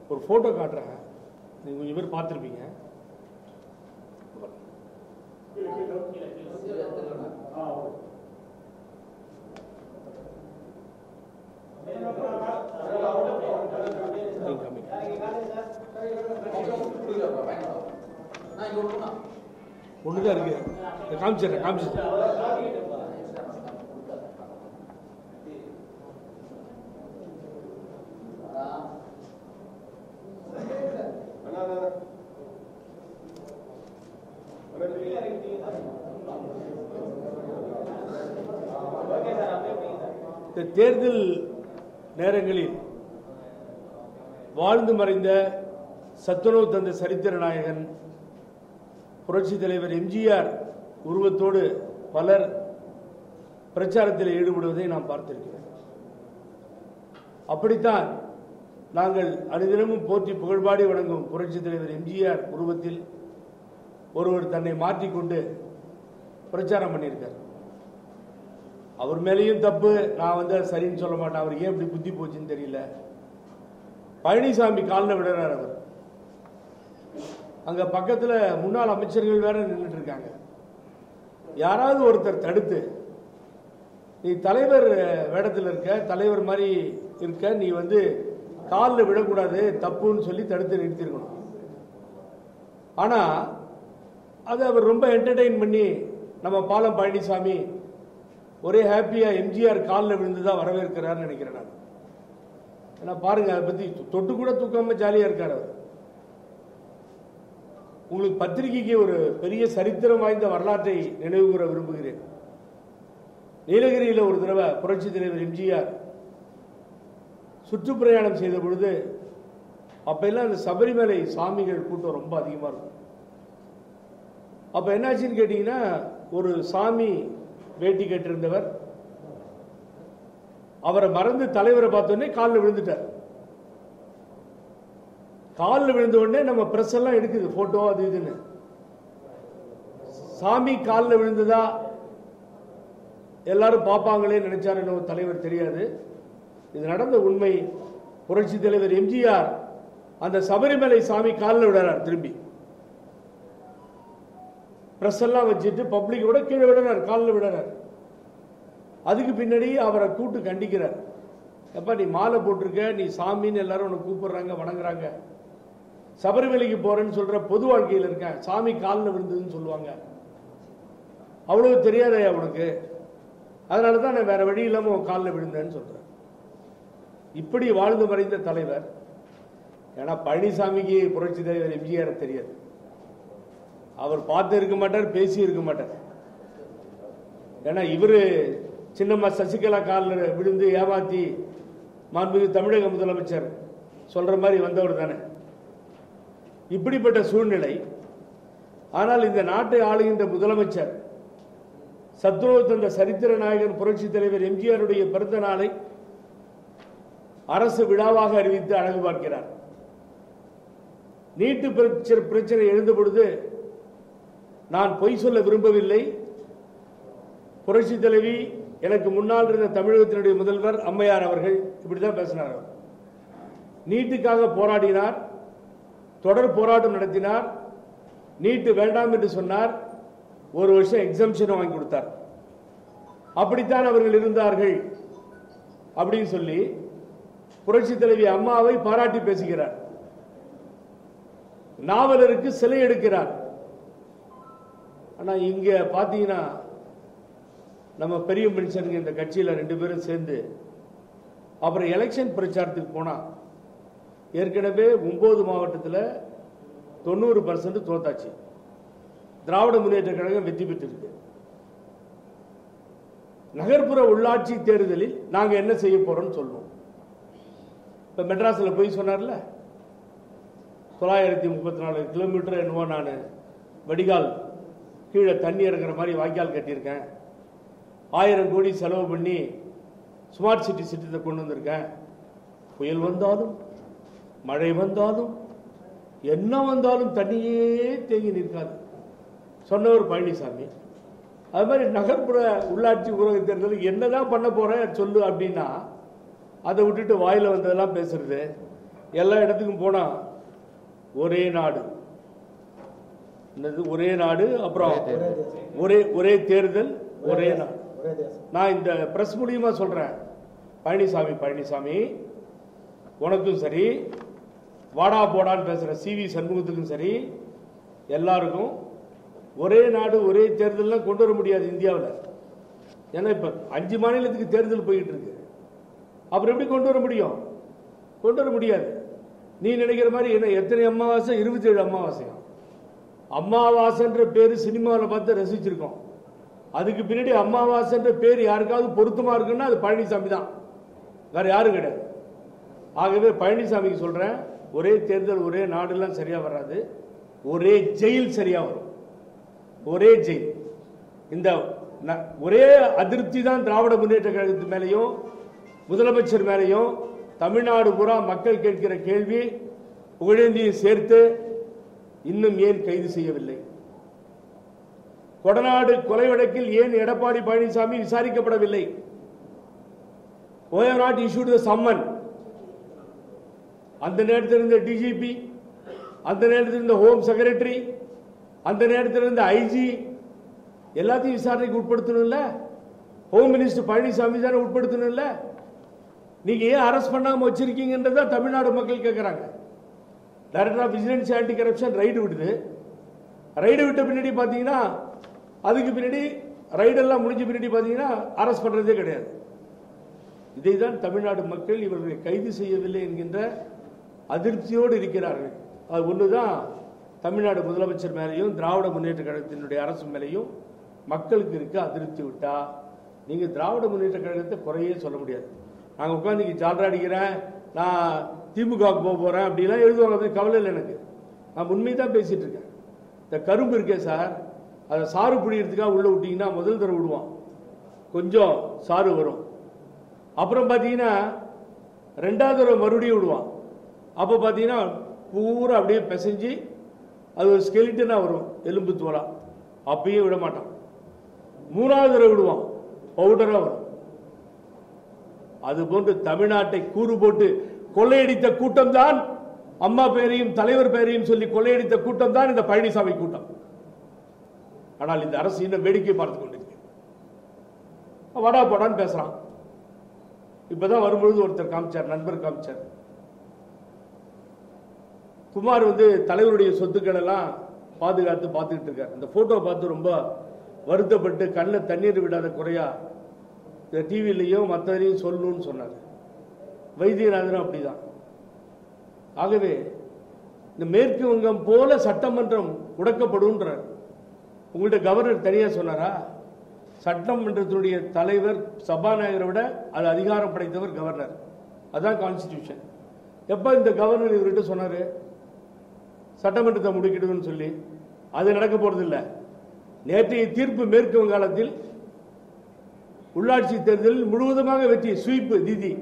ஒரு ஃபோட்டோ காட்டுறேன் நீங்கள் கொஞ்சம் பேர் பார்த்துருப்பீங்க நீங்கள் காமிங்க ஒன்று தான் இருக்கு இதை காமிச்சிடுறேன் காமிச்சிடுறேன் இந்த தேர்தல் நேரங்களில் வாழ்ந்து மறைந்த சத்துணவு தந்த சரித்திர நாயகன் புரட்சி தலைவர் எம்ஜிஆர் உருவத்தோடு பலர் பிரச்சாரத்தில் ஈடுபடுவதை நாம் பார்த்திருக்கிறோம் அப்படித்தான் நாங்கள் அனுதினமும் போற்றி புகழ்பாடி வணங்கும் புரட்சி தலைவர் எம்ஜிஆர் உருவத்தில் ஒருவர் தன்னை மாற்றிக்கொண்டு பிரச்சாரம் பண்ணியிருக்கார் அவர் மேலேயும் தப்பு நான் வந்து அது சரின்னு சொல்ல மாட்டேன் அவர் ஏன் இப்படி புத்தி போச்சுன்னு தெரியல பழனிசாமி காலில் விடுறார் அவர் அங்க பக்கத்துல முன்னாள் அமைச்சர்கள் வேற நின்றுட்டு இருக்காங்க யாராவது ஒருத்தர் தடுத்து நீ தலைவர் வேடத்தில் இருக்க தலைவர் மாதிரி இருக்க நீ வந்து காலில் விடக்கூடாது தப்புன்னு சொல்லி தடுத்து நிறுத்திருக்கணும் ஆனா அதை அவர் ரொம்ப என்டர்டெயின் பண்ணி நம்ம பாலம் பழனிசாமி ஒரே ஹாப்பியா எம்ஜிஆர் காலில் விழுந்து தான் வரவேற்கிறார்னு நினைக்கிறேன் நான் ஏன்னா பாருங்க அதை பத்தி தொட்டு கூட தூக்காம ஜாலியா இருக்கார் அவர் உங்களுக்கு பத்திரிகைக்கு ஒரு பெரிய சரித்திரம் வாய்ந்த வரலாற்றை நினைவு கூற விரும்புகிறேன் நீலகிரியில் ஒரு தடவை புரட்சி தலைவர் எம்ஜிஆர் சுற்றுப்பிரயாணம் செய்த பொழுது அப்ப எல்லாம் அந்த சபரிமலை சாமிகள் கூட்டம் ரொம்ப அதிகமா இருக்கும் அப்ப என்னாச்சுன்னு கேட்டீங்கன்னா ஒரு சாமி வேட்டி கட்டிருந்தவர் அவரை மறந்து தலைவரை பார்த்தோன்னே காலில் விழுந்துட்டார் காலில் விழுந்த உடனே நம்ம பிரஸ் எல்லாம் எடுக்குது போட்டோ அது இதுன்னு சாமி காலில் விழுந்ததா எல்லாரும் பார்ப்பாங்களே நினைச்சாரு நம்ம தலைவர் தெரியாது இது நடந்த உண்மை புரட்சி தலைவர் எம்ஜிஆர் அந்த சபரிமலை சாமி காலில் விடுறார் திரும்பி பிரஸ் எல்லாம் வச்சுட்டு பப்ளிக்கோட கீழே விடுறார் காலில் விடுறார் அதுக்கு பின்னாடி அவரை கூட்டு கண்டிக்கிறார் எப்பா நீ மாலை போட்டிருக்க நீ சாமின்னு எல்லாரும் உன்னை கூப்பிடுறாங்க வணங்குறாங்க சபரிமலைக்கு போறேன்னு சொல்ற பொது வாழ்க்கையில் இருக்கேன் சாமி காலில் விழுந்ததுன்னு சொல்லுவாங்க அவ்வளவு தெரியாதயா உனக்கு அதனால தான் நான் வேற வழி இல்லாம உன் காலில் விழுந்தேன்னு சொல்றேன் இப்படி வாழ்ந்து மறைந்த தலைவர் ஏன்னா பழனிசாமிக்கு புரட்சி தலைவர் எம்ஜிஆர் தெரியாது அவர் பார்த்து இருக்க மாட்டார் பேசி இருக்க மாட்டார் ஏன்னா இவரு சின்னம்மா சசிகலா காலில் விழுந்து ஏமாத்தி மாண்புமிகு தமிழக முதலமைச்சர் சொல்ற மாதிரி வந்தவர் தானே இப்படிப்பட்ட சூழ்நிலை ஆனால் இந்த நாட்டை ஆளுகின்ற முதலமைச்சர் சத்துணவு தந்த சரித்திர நாயகன் புரட்சி தலைவர் எம்ஜிஆருடைய பிறந்த நாளை அரசு விழாவாக அறிவித்து அழகு பார்க்கிறார் நீட்டு பிரச்சனை பிரச்சனை எழுந்த பொழுது நான் பொய் சொல்ல விரும்பவில்லை புரட்சி தலைவி எனக்கு முன்னால் இருந்த தமிழகத்தினுடைய முதல்வர் அம்மையார் அவர்கள் இப்படிதான் பேசினார் அவர் நீட்டுக்காக போராடினார் தொடர் போராட்டம் நடத்தினார் நீட்டு வேண்டாம் என்று சொன்னார் ஒரு வருஷம் எக்ஸம்ஷன் வாங்கி கொடுத்தார் அப்படித்தான் அவர்கள் இருந்தார்கள் அப்படின்னு சொல்லி புரட்சி தலைவி அம்மாவை பாராட்டி பேசுகிறார் நாவலருக்கு சிலை எடுக்கிறார் ஆனா இங்க பாத்தீங்கன்னா நம்ம பெரிய மனுஷனுங்க இந்த கட்சியில ரெண்டு பேரும் சேர்ந்து அப்புறம் எலெக்ஷன் பிரச்சாரத்துக்கு போனா ஏற்கனவே ஒன்பது மாவட்டத்தில் தொண்ணூறு பர்சன்ட் தோத்தாச்சு திராவிட முன்னேற்ற கழகம் வெற்றி பெற்றிருக்கு நகர்ப்புற உள்ளாட்சி தேர்தலில் நாங்க என்ன செய்ய போறோம்னு சொல்லுவோம் இப்ப மெட்ராஸ்ல போய் சொன்னார்ல தொள்ளாயிரத்தி முப்பத்தி நாலு கிலோமீட்டர் என்னவோ நான் வடிகால் கீழே தண்ணி இறங்குற மாதிரி வாய்க்கால் கட்டியிருக்கேன் ஆயிரம் கோடி செலவு பண்ணி ஸ்மார்ட் சிட்டி திட்டத்தை கொண்டு வந்திருக்கேன் புயல் வந்தாலும் மழை வந்தாலும் என்ன வந்தாலும் தண்ணியே தேங்கி நிற்காது சொன்னவர் பழனிசாமி அது மாதிரி நகர்ப்புற உள்ளாட்சி ஊரக தேர்தலுக்கு என்னதான் பண்ண போற சொல்லு அப்படின்னா அதை விட்டுட்டு வாயில வந்ததெல்லாம் பேசுறது எல்லா இடத்துக்கும் போனா ஒரே நாடு என்னது ஒரே நாடு அப்புறம் ஒரே ஒரே தேர்தல் ஒரே நாடு ஒரே தேசம் நான் இந்த பிரஸ் மூலியமா சொல்றேன் பழனிசாமி பழனிசாமி உனக்கும் சரி வாடா போடான்னு பேசுற சிவி சண்முகத்துக்கும் சரி எல்லாருக்கும் ஒரே நாடு ஒரே தேர்தல்லாம் கொண்டு வர முடியாது இந்தியாவில் ஏன்னா இப்ப அஞ்சு மாநிலத்துக்கு தேர்தல் போயிட்டு இருக்கு அப்புறம் எப்படி கொண்டு வர முடியும் கொண்டு வர முடியாது நீ நினைக்கிற மாதிரி என்ன எத்தனை அமாவாசை இருபத்தி ஏழு அமாவாசையா அமாவாசைன்ற பேரு சினிமாவில் பார்த்து ரசிச்சிருக்கோம் அதுக்கு பின்னாடி அமாவாசைன்ற பேர் யாருக்காவது பொருத்தமா இருக்குன்னா அது பழனிசாமி தான் வேற யாரும் கிடையாது ஆகவே பழனிசாமிக்கு சொல்றேன் ஒரே தேர்தல் ஒரே நாடுலாம் சரியா வராது ஒரே ஜெயில் சரியா வரும் ஒரே ஜெயில் இந்த ந- ஒரே அதிருப்தி தான் திராவிட முன்னேற்ற கழகத்து மேலேயும் முதலமைச்சர் மேலேயும் தமிழ்நாடு பூரா மக்கள் கேட்கிற கேள்வி புகழேந்தியும் சேர்த்து இன்னும் ஏன் கைது செய்யவில்லை கொடநாடு கொலை வழக்கில் ஏன் எடப்பாடி பழனிசாமி விசாரிக்கப்படவில்லை why are not issued the summon அந்த நேரத்தில் இருந்த டிஜிபி அந்த நேரத்தில் இருந்த ஹோம் செக்ரட்டரி அந்த நேரத்தில் இருந்த ஐஜி எல்லாத்தையும் விசாரணைக்கு உட்படுத்தணும்ல ஹோம் மினிஸ்டர் பழனிசாமி தானே உட்படுத்தணும்ல நீங்க ஏன் அரெஸ்ட் பண்ணாம வச்சிருக்கீங்கன்றத தமிழ்நாடு மக்கள் கேட்கறாங்க director of vigilance anti corruption raid விடுது ரைடு விட்ட பின்னாடி பார்த்தீங்கன்னா அதுக்கு பின்னாடி ரைடெல்லாம் முடிஞ்ச பின்னாடி பார்த்தீங்கன்னா அரெஸ்ட் பண்றதே கிடையாது இதை தான் தமிழ்நாடு மக்கள் இவர்களை கைது செய்யவில்லை என்கின்ற அதிருப்தியோடு இருக்கிறார்கள் அது ஒண்ணுதான் தமிழ்நாடு முதலமைச்சர் மேலேயும் திராவிட முன்னேற்ற கழகத்தினுடைய அரசு மேலேயும் மக்களுக்கு இருக்க அதிருப்தி விட்டா நீங்க திராவிட முன்னேற்ற கழகத்தை குறையே சொல்ல முடியாது நாங்க உட்காந்து இங்க ஜால்ரா அடிக்கிறேன் நான் திமுகவுக்கு போக போறேன் அப்படிலாம் எழுதுவாங்க அது கவலை இல்லை எனக்கு நான் உண்மை தான் பேசிட்டு இருக்கேன் இந்த கரும்பு இருக்கே சார் அதை சாறு புழியறதுக்காக உள்ள விட்டீங்கன்னா முதல் தடவை விடுவான் கொஞ்சம் சாறு வரும் அப்புறம் பார்த்தீங்கன்னா ரெண்டாவது தடவை மறுபடியும் விடுவான் அப்போ பார்த்தீங்கன்னா பூரா அப்படியே பிசைஞ்சு அது ஒரு ஸ்கெலிட்டனாக வரும் எலும்பு தோலா அப்பயும் விட மாட்டான் மூணாவது தடவை விடுவான் பவுடராக வரும் அது போன்று தமிழ்நாட்டை கூறு போட்டு கொள்ளையடித்த கூட்டம் தான் அம்மா பெயரையும் தலைவர் பெயரையும் சொல்லி கொள்ளையடித்த கூட்டம் தான் இந்த பழனிசாமி கூட்டம் ஆனால் இந்த அரசு இன்னும் வேடிக்கை பார்த்து கொண்டிருக்கு வடா போடான்னு பேசுறான் இப்பதான் வரும்பொழுது ஒருத்தர் காமிச்சார் நண்பர் காமிச்சார் குமார் வந்து தலைவருடைய சொத்துக்கள் எல்லாம் பாதுகாத்து பார்த்துக்கிட்டு இருக்கார் இந்த போட்டோ பார்த்து ரொம்ப வருத்தப்பட்டு கண்ணில் தண்ணீர் விடாத குறையா இந்த டிவிலையும் மற்றதையும் சொல்லணும்னு சொன்னார் வைத்தியநாதனும் அப்படிதான் ஆகவே இந்த மேற்கு வங்கம் போல சட்டமன்றம் முடக்கப்படும்ன்றார் உங்கள்ட்ட கவர்னர் தனியா சொன்னாரா சட்டமன்றத்தினுடைய தலைவர் சபாநாயகரை விட அது அதிகாரம் படைத்தவர் கவர்னர் அதான் கான்ஸ்டிடியூஷன் எப்ப இந்த கவர்னர் இவர்கிட்ட சொன்னாரு சட்டமன்றத்தை முடிக்கிடுன்னு சொல்லி அது நடக்க போறது இல்ல நேற்றைய தீர்ப்பு மேற்கு வங்காளத்தில் உள்ளாட்சி தேர்தலில் முழுவதுமாக வெற்றி ஸ்வீப் திதி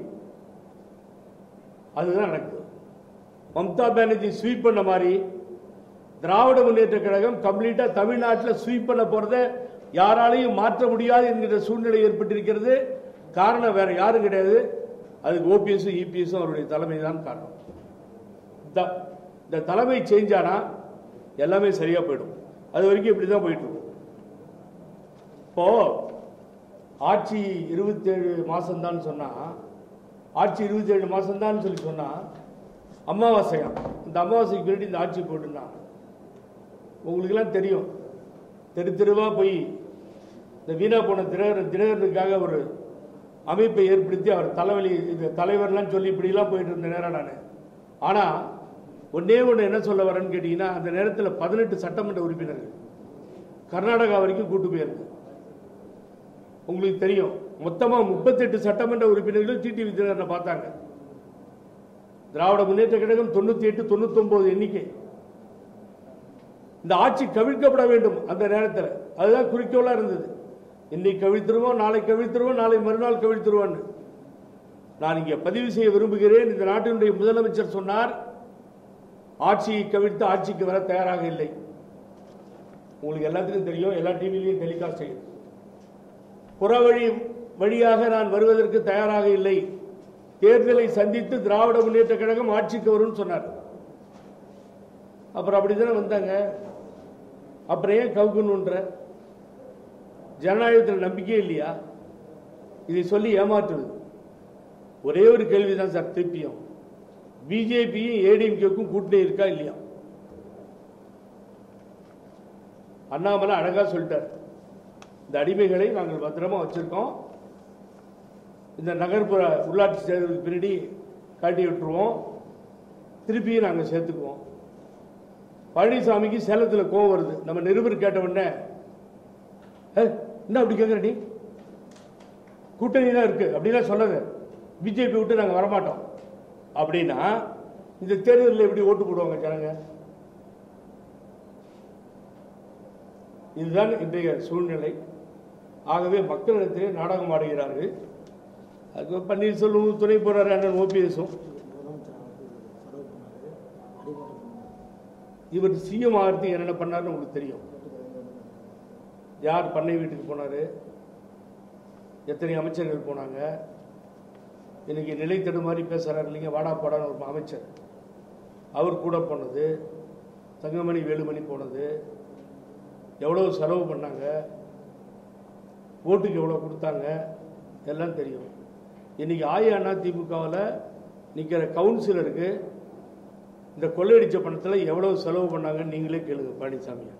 அதுதான் நடக்குது மம்தா பானர்ஜி ஸ்வீப் பண்ண மாதிரி திராவிட முன்னேற்ற கழகம் கம்ப்ளீட்டா தமிழ்நாட்டில் ஸ்வீப் பண்ண போறத யாராலையும் மாற்ற முடியாது என்கிற சூழ்நிலை ஏற்பட்டிருக்கிறது காரணம் வேற யாரும் கிடையாது அதுக்கு ஓபிஎஸும் இபிஎஸும் அவருடைய தலைமை தான் காரணம் இந்த- இந்த தலைமை சேஞ்ச் ஆனா எல்லாமே சரியா போயிடும் அது வரைக்கும் இப்படி தான் போயிட்டு இருக்கும் இப்போ ஆட்சி இருபத்தேழு மாசம்தான் சொன்னா ஆட்சி இருபத்தேழு மாசம்தான் சொல்லி சொன்னா அமாவாசையா இந்த அமாவாசைக்கு பின்னாடி இந்த ஆட்சி போட்டுனா உங்களுக்கெல்லாம் தெரியும் தெரு தெருவா போய் இந்த வீணா போன தினகரன் தினகரனுக்காக ஒரு அமைப்பை ஏற்படுத்தி அவர் தலைவலி இந்த தலைவர்லாம் சொல்லி இப்படிலாம் போயிட்டு இருந்த நேரம் நான் ஆனா ஒன்னே ஒன்று என்ன சொல்ல வரேன்னு கேட்டீங்கன்னா அந்த நேரத்தில் பதினெட்டு சட்டமன்ற உறுப்பினர்கள் கர்நாடகா வரைக்கும் கூட்டு போயிருக்கு உங்களுக்கு தெரியும் மொத்தமா முப்பத்தெட்டு சட்டமன்ற உறுப்பினர்கள் டிடிவி தினகரனை பார்த்தாங்க திராவிட முன்னேற்ற கழகம் தொண்ணூத்தி எட்டு தொண்ணூத்தி ஒன்பது எண்ணிக்கை இந்த ஆட்சி கவிழ்க்கப்பட வேண்டும் அந்த நேரத்தில் அதுதான் குறிக்கோளா இருந்தது இன்னைக்கு கவிழ்த்துருவோம் நாளை கவிழ்த்துருவோம் நாளை மறுநாள் கவிழ்த்துருவோன்னு நான் இங்கே பதிவு செய்ய விரும்புகிறேன் இந்த நாட்டினுடைய முதலமைச்சர் சொன்னார் ஆட்சியை கவிழ்த்து ஆட்சிக்கு வர தயாராக இல்லை உங்களுக்கு எல்லாத்துக்கும் தெரியும் எல்லா டிவிலையும் டெலிகாஸ்ட் செய்யும் புறவழி வழியாக நான் வருவதற்கு தயாராக இல்லை தேர்தலை சந்தித்து திராவிட முன்னேற்ற கழகம் ஆட்சிக்கு வரும்னு சொன்னார் அப்புறம் அப்படித்தானே வந்தாங்க அப்புறம் ஏன் கவுக்கணுன்ற ஜனநாயகத்தில் நம்பிக்கையே இல்லையா இதை சொல்லி ஏமாற்றுவது ஒரே ஒரு கேள்விதான் சார் திருப்பியும் பிஜேபியும் ஏடிஎம்கேக்கும் கூட்டணி இருக்கா இல்லையா அண்ணாமலை அழகா சொல்லிட்டார் இந்த அடிமைகளை நாங்கள் பத்திரமா வச்சிருக்கோம் இந்த நகர்ப்புற உள்ளாட்சி தேர்தலுக்கு பின்னாடி காட்டி விட்டுருவோம் திருப்பியும் நாங்கள் சேர்த்துக்குவோம் பழனிசாமிக்கு சேலத்தில் கோவம் வருது நம்ம நிருபர் கேட்ட உடனே "ஏய், என்ன அப்படி கேட்குற நீ கூட்டணி தான் இருக்கு அப்படிலாம் சொல்லாத பிஜேபி விட்டு நாங்கள் வரமாட்டோம் அப்படின்னா இந்த தேர்தலில் எப்படி ஓட்டு போடுவாங்க ஜனங்க இதுதான் இன்றைய சூழ்நிலை ஆகவே மக்களிடத்திலே நாடகம் ஆடுகிறார்கள் அது பன்னீர்செல்வம் துணை போறாரு அண்ணன் ஓபிஎஸும் இவர் சிஎம் ஆகிறதுக்கு என்னென்ன பண்ணாருன்னு உங்களுக்கு தெரியும் யார் பண்ணை வீட்டுக்கு போனாரு எத்தனை அமைச்சர்கள் போனாங்க இன்னைக்கு நிலை தடுமாறி பேசுறாரு இல்லைங்க வாடா போடான்னு ஒரு அமைச்சர் அவர் கூட போனது தங்கமணி வேலுமணி போனது எவ்வளவு செலவு பண்ணாங்க ஓட்டுக்கு எவ்வளோ கொடுத்தாங்க எல்லாம் தெரியும் இன்னைக்கு அஇஅண்ணா திமுகவில் நிற்கிற கவுன்சிலருக்கு இந்த கொள்ளையடிச்ச பணத்தில் எவ்வளவு செலவு பண்ணாங்கன்னு நீங்களே கேளுங்க பழனிசாமியை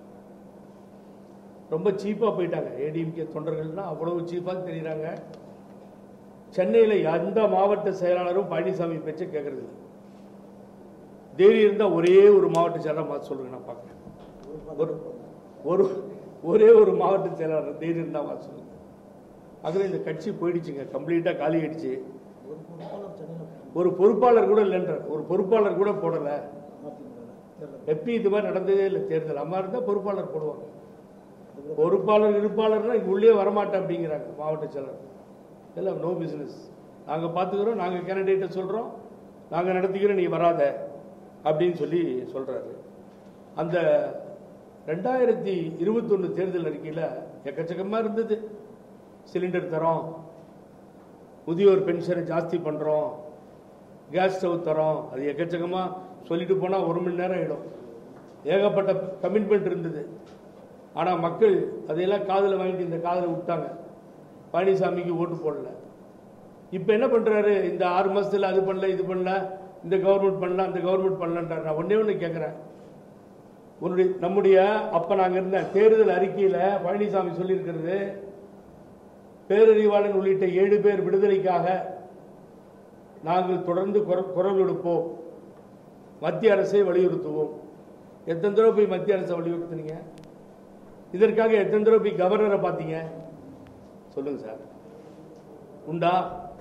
ரொம்ப சீப்பாக போயிட்டாங்க ஏடிஎம்கே தொண்டர்கள்லாம் அவ்வளவு சீப்பாக தெரியுறாங்க சென்னையில் எந்த மாவட்ட செயலாளரும் பழனிசாமி பேச்சை கேட்கறது இல்லை தைரியம் இருந்தால் ஒரே ஒரு மாவட்ட செயலாளர் மாற்ற சொல்லுங்க நான் பார்க்குறேன் ஒரு ஒரு ஒரே ஒரு மாவட்ட செயலாளர் தைரியம் இருந்தால் மாற்ற சொல்லுங்க ஆகவே இந்த கட்சி போயிடுச்சுங்க கம்ப்ளீட்டாக காலி ஆயிடுச்சு ஒரு பொறுப்பாளர் கூட இல்லைன்றார் ஒரு பொறுப்பாளர் கூட போடலை எப்பயும் இது மாதிரி நடந்ததே இல்லை தேர்தல் அம்மா இருந்தால் பொறுப்பாளர் போடுவாங்க பொறுப்பாளர் இருப்பாளர்னா இங்க உள்ளே வரமாட்டேன் அப்படிங்கிறாங்க மாவட்ட செயலர் எல்லாம் நோ பிசினஸ் நாங்கள் பார்த்துக்கிறோம் நாங்கள் கேண்டிடேட்டை சொல்கிறோம் நாங்கள் நடத்திக்கிறோம் நீ வராத அப்படின்னு சொல்லி சொல்கிறாரு அந்த ரெண்டாயிரத்தி இருபத்தொன்று தேர்தல் அறிக்கையில் எக்கச்சக்கமாக இருந்தது சிலிண்டர் தரோம் முதியோர் பென்ஷனை ஜாஸ்தி பண்ணுறோம் கேஸ் ஸ்டவ் தரோம் அது எக்கச்சக்கமாக சொல்லிட்டு போனால் ஒரு மணி நேரம் ஆகிடும் ஏகப்பட்ட கமிட்மெண்ட் இருந்தது ஆனால் மக்கள் அதையெல்லாம் காதில் வாங்கிட்டு இந்த காதில் விட்டாங்க பழனிசாமிக்கு ஓட்டு போடல இப்போ என்ன பண்ணுறாரு இந்த ஆறு மாதத்தில் அது பண்ணல இது பண்ணல இந்த கவர்மெண்ட் பண்ணல அந்த கவர்மெண்ட் பண்ணலன்றார் நான் ஒன்றே ஒன்று கேட்குறேன் உன்னுடைய நம்முடைய அப்போ நாங்கள் இருந்த தேர்தல் அறிக்கையில் பழனிசாமி சொல்லியிருக்கிறது பேரறிவாளன் உள்ளிட்ட ஏழு பேர் விடுதலைக்காக நாங்கள் தொடர்ந்து குர- குரல் கொடுப்போம் மத்திய அரசை வலியுறுத்துவோம் எத்தனை தடவை போய் மத்திய அரசை வலியுறுத்துனீங்க இதற்காக எத்தனை தடவை போய் கவர்னரை பார்த்தீங்க சொல்லுங்க சார் உண்டா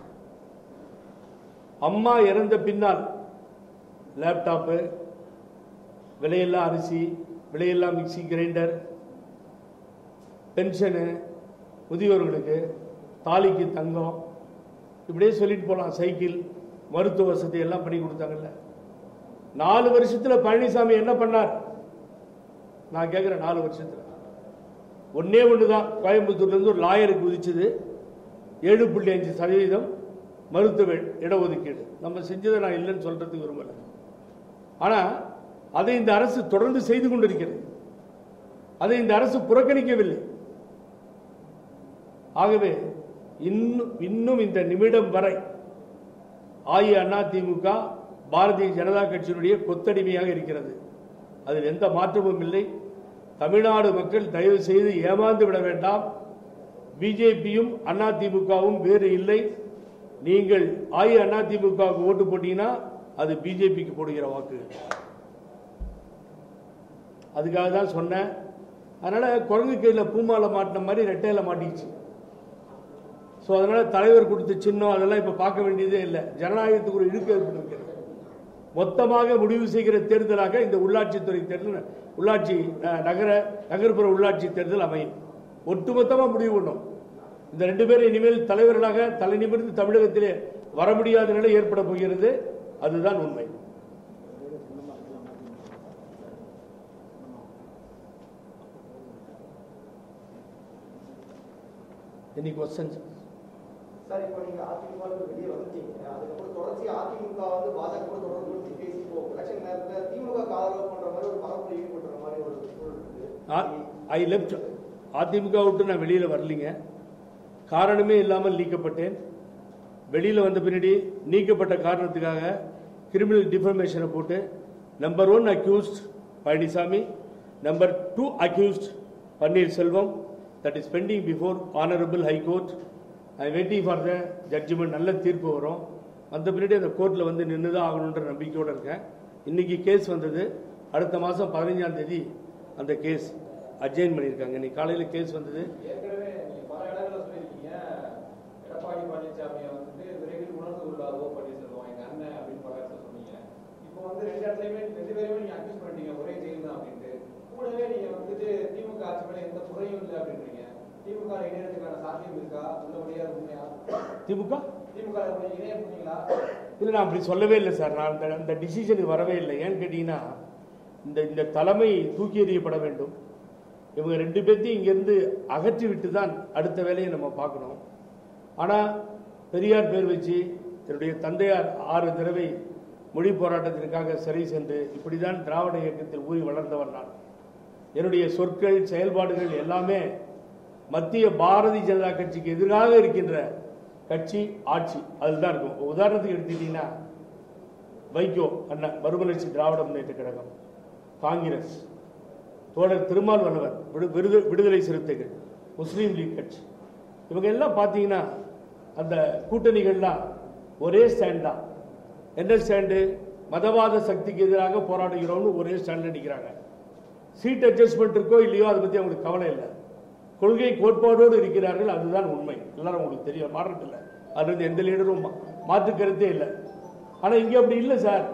அம்மா இறந்த பின்னால் லேப்டாப்பு விலையில்லா அரிசி விலையில்லா மிக்ஸி கிரைண்டர் பென்ஷனு முதியோர்களுக்கு தாலிக்கு தங்கம் இப்படியே சொல்லிட்டு போகலாம் சைக்கிள் மருத்துவ வசதி எல்லாம் பண்ணி கொடுத்தாங்கல்ல நாலு வருஷத்துல பழனிசாமி என்ன பண்ணார் நான் கேட்குறேன் நாலு வருஷத்துல ஒன்னே ஒன்று தான் கோயம்புத்தூர்லேருந்து ஒரு லாயருக்கு விதிச்சது ஏழு புள்ளி அஞ்சு சதவீதம் மருத்துவ இடஒதுக்கீடு நம்ம செஞ்சதை நான் இல்லைன்னு சொல்றதுக்கு விரும்பலை ஆனால் அதை இந்த அரசு தொடர்ந்து செய்து கொண்டிருக்கிறது அதை இந்த அரசு புறக்கணிக்கவில்லை ஆகவே இன்னும் இன்னும் இந்த நிமிடம் வரை அஇஅதிமுக பாரதிய ஜனதா கட்சியினுடைய கொத்தடிமையாக இருக்கிறது அதில் எந்த மாற்றமும் இல்லை தமிழ்நாடு மக்கள் தயவு செய்து ஏமாந்து விட வேண்டாம் பிஜேபியும் அதிமுகவும் வேறு இல்லை நீங்கள் அஇஅதிமுகவுக்கு ஓட்டு போட்டீங்கன்னா அது பிஜேபிக்கு போடுகிற வாக்கு அதுக்காக தான் சொன்னேன் அதனால குரங்கு கையில் பூமாலை மாட்டின மாதிரி ரெட்டையில மாட்டிக்கிச்சு ஸோ அதனால தலைவர் கொடுத்த சின்னம் அதெல்லாம் இப்போ பார்க்க வேண்டியதே இல்லை ஜனநாயகத்துக்கு ஒரு இழுக்க ஏற்படுகிறது மொத்தமாக முடிவு செய்கிற தேர்தலாக இந்த உள்ளாட்சித்துறை தேர்தல் உள்ளாட்சி அஹ், நகர நகர்ப்புற உள்ளாட்சி தேர்தல் அமையும் ஒட்டுமொத்தமாக முடிவு பண்ணும் இந்த ரெண்டு பேரும் இனிமேல் தலைவர்களாக தலை நிமிர்ந்து தமிழகத்திலே வர முடியாத நிலை ஏற்பட போகிறது அதுதான் உண்மை எனி கொஸ்டின்ஸ் சார் இப்போ நீங்க அதிமுக ல வெளியே வந்துட்டீங்க அதுக்கப்புறம் தொடர்ச்சி அதிமுக வந்து பாஜக கூட தொடர்பு படுத்தி பேசி இப்போ எலெக்ஷன் நேரத்தில் திமுக ஆதரவு பண்ற மாதிரி ஒரு பரப்புரை ஈடுபடுற மாதிரி ஒரு சூழல் இருக்கு ஐ லெஃப்ட் அதிமுக விட்டு நான் வெளியில் வரலிங்க காரணமே இல்லாமல் நீக்கப்பட்டேன் வெளியில் வந்த பின்னாடி நீக்கப்பட்ட காரணத்துக்காக கிரிமினல் டிஃபர்மேஷனை போட்டு number one accused Palaniswami number two accused Panneerselvam that is pending before honourable high court I waiting for the judgement நல்ல தீர்ப்பு வரும் வந்த பின்னாடி அந்த கோர்ட்டில் வந்து நின்று தான் ஆகணுன்ற நம்பிக்கையோடு இருக்கேன் இன்னைக்கு கேஸ் வந்தது அடுத்த மாதம் பதினஞ்சாம் தேதி அந்த கேஸ் அட்ஜைன் பண்ணியிருக்காங்க இன்னைக்கு காலையில் கேஸ் வந்தது ஏற்கனவே நீங்க பல இடங்கள்ல சொல்லியிருக்கீங்க எடப்பாடி பழனிசாமியை வந்துட்டு விரைவில் உணர்ந்து கொள்ளார் ஓ பன்னீர்செல்வம் எங்க அண்ணன் அப்படின்னு பல இடத்துல சொன்னீங்க இப்போ வந்து ரெண்டு இடத்துலயுமே ரெண்டு பேருமே நீங்க அக்யூஸ் பண்ணிட்டீங்க ஒரே ஜெயில் தான் அப்படின்ட்டு கூடவே நீங்க வந்துட்டு திமுக ஆட்சி மேல எந்த குறையும் இல்லை அப்படின்றீங்க திமுக ல இணையறதுக்கான சாத்தியம் இருக்கா உள்ளபடியா அது உண்மையா திமுக திமுக ல கொஞ்சம் இணைய போனீங்களா இல்லை நான் அப்படி சொல்லவே இல்லை சார் நான் அந்த அந்த டிசிஷனுக்கு வரவே இல்லை ஏன்னு கேட்டிங்கன்னா இந்த இந்த தலைமை தூக்கி எறியப்பட வேண்டும் இவங்க ரெண்டு பேர்த்தையும் இங்கேருந்து அகற்றி விட்டு தான் அடுத்த வேலையை நம்ம பார்க்கணும் ஆனால் பெரியார் பேர் வச்சு என்னுடைய தந்தையார் ஆறு தடவை மொழி போராட்டத்திற்காக சிறை சென்று இப்படி தான் திராவிட இயக்கத்தில் ஊறி வளர்ந்தவர் நான் என்னுடைய சொற்கள் செயல்பாடுகள் எல்லாமே மத்திய பாரதிய ஜனதா கட்சிக்கு எதிராக இருக்கின்ற கட்சி ஆட்சி அதில் தான் இருக்கும் உதாரணத்துக்கு எடுத்துக்கிட்டீங்கன்னா வைகோ அண்ணன் மறுமலர்ச்சி திராவிட முன்னேற்ற கழகம் காங்கிரஸ் தோழர் திருமால் வல்லவர் விடு விடுத விடுதலை சிறுத்தைகள் முஸ்லீம் லீக் கட்சி இவங்க எல்லாம் பார்த்தீங்கன்னா அந்த கூட்டணிகள்லாம் ஒரே ஸ்டாண்ட் தான் என்ன ஸ்டாண்டு மதவாத சக்திக்கு எதிராக போராடுகிறோம்னு ஒரே ஸ்டாண்டில் நிற்கிறாங்க சீட் அட்ஜஸ்ட்மெண்ட் இருக்கோ இல்லையோ அதை பற்றி அவங்களுக்கு கவலை இல்லை கொள்கை கோட்பாடோடு இருக்கிறார்கள் அதுதான் உண்மை எல்லாரும் உங்களுக்கு தெரியும் மாறுறதில்லை அது வந்து எந்த லீடரும் மா- மாற்று கருத்தே இல்லை ஆனால் இங்கே அப்படி இல்லை சார்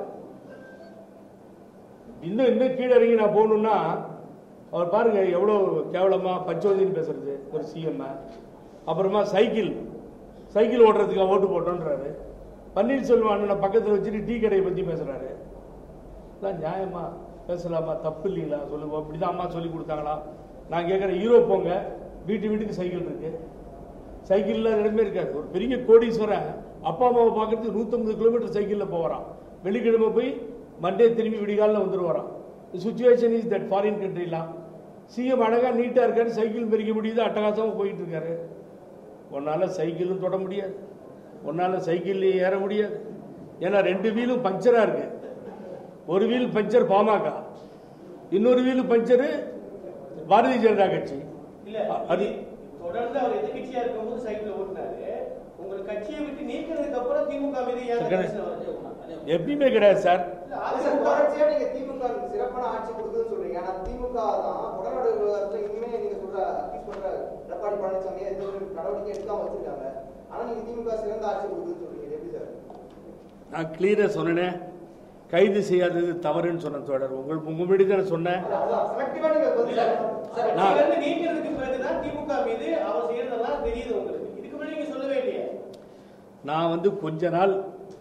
இன்னும் இன்னும் கீழே இறங்கி நான் போகணுன்னா அவர் பாருங்க எவ்வளோ கேவலமா பச்சோதின்னு பேசுறது ஒரு சிஎம் அப்புறமா சைக்கிள் சைக்கிள் ஓட்டுறதுக்கு ஓட்டு போட்டோன்றாரு பன்னீர்செல்வம் அண்ணனை பக்கத்தில் வச்சுட்டு டீ கடையை பற்றி பேசுறாரு இதெல்லாம் நியாயமா பேசலாமா தப்பு இல்லைங்களா சொல்லுங்க அப்படிதான் அம்மா சொல்லி கொடுத்தாங்களா நான் கேட்குறேன் ஹீரோ போங்க வீட்டு வீட்டுக்கு சைக்கிள் இருக்கு சைக்கிள் இல்லாத இடமே இருக்காது ஒரு பெரிய கோடீஸ்வரன் அப்பா அம்மாவை பார்க்கறதுக்கு நூற்றம்பது கிலோமீட்டர் சைக்கிளில் போகிறான் வெள்ளிக்கிழமை போய் மண்டே திரும்பி விடிகாலில் வந்துட்டு சுச்சுவேஷன் இஸ் தட் ஃபாரின் கண்ட்ரிலாம் சிஎம் அழகா நீட்டாக இருக்காரு சைக்கிள் மெரிக்க முடியுது அட்டகாசமாக போயிட்டு இருக்காரு உன்னால சைக்கிளும் தொட முடியாது உன்னால சைக்கிள்லையும் ஏற முடியாது ஏன்னா ரெண்டு வீலும் பஞ்சரா இருக்கு ஒரு வீல் பஞ்சர் பாமக இன்னொரு வீல் பஞ்சரு பாரதிய ஜனதா கட்சி இல்ல அது தொடர்ந்து அவர் எதிர்கட்சியா இருக்கும்போது சைக்கிள் ஓட்டினாரு உங்கள் கட்சியை விட்டு நீக்கிறதுக்கு அப்புறம் திமுக மீது ஏன் சக்கரை. பிரச்சனை வருது? எப்பயுமே கிடையாது சார் இல்ல, அது சார் அதிமுக தொடர்ச்சியா நீங்க திமுக க்கு சிறப்பான ஆட்சி கொடுக்குதுன்னு சொல்றீங்க ஆனா திமுக தான் உடனடி விவகாரத்துல இனிமே நீங்க சொல்ற அக்யூஸ் பண்ற எடப்பாடி பழனிசாமி எந்த ஒரு நடவடிக்கை எடுக்காம வச்சிருக்காங்க ஆனா நீங்க திமுக சிறந்த ஆட்சி கொடுக்குதுன்னு சொல்றீங்க இது எப்படி சார் நான் கிளியராக சொன்னேனே கைது செய்யாதது தவறுன்னு சொன்ன தோழர் உங்கள் உங்க முன்னாடி தானே சொன்னேன் அதான் செலக்டிவா நீங்க பதில் இல்ல, சொல்லணும். சார், நான்- கட்சியில இருந்து நீக்கிறதுக்கு பிறகுதான் திமுக மீது அவர் செய்யறதெல்லாம் தெரியுது உங்களுக்கு இதுக்கு முன்னாடி நீங்க சொல்லவே இல்லையே நான் வந்து கொஞ்ச நாள்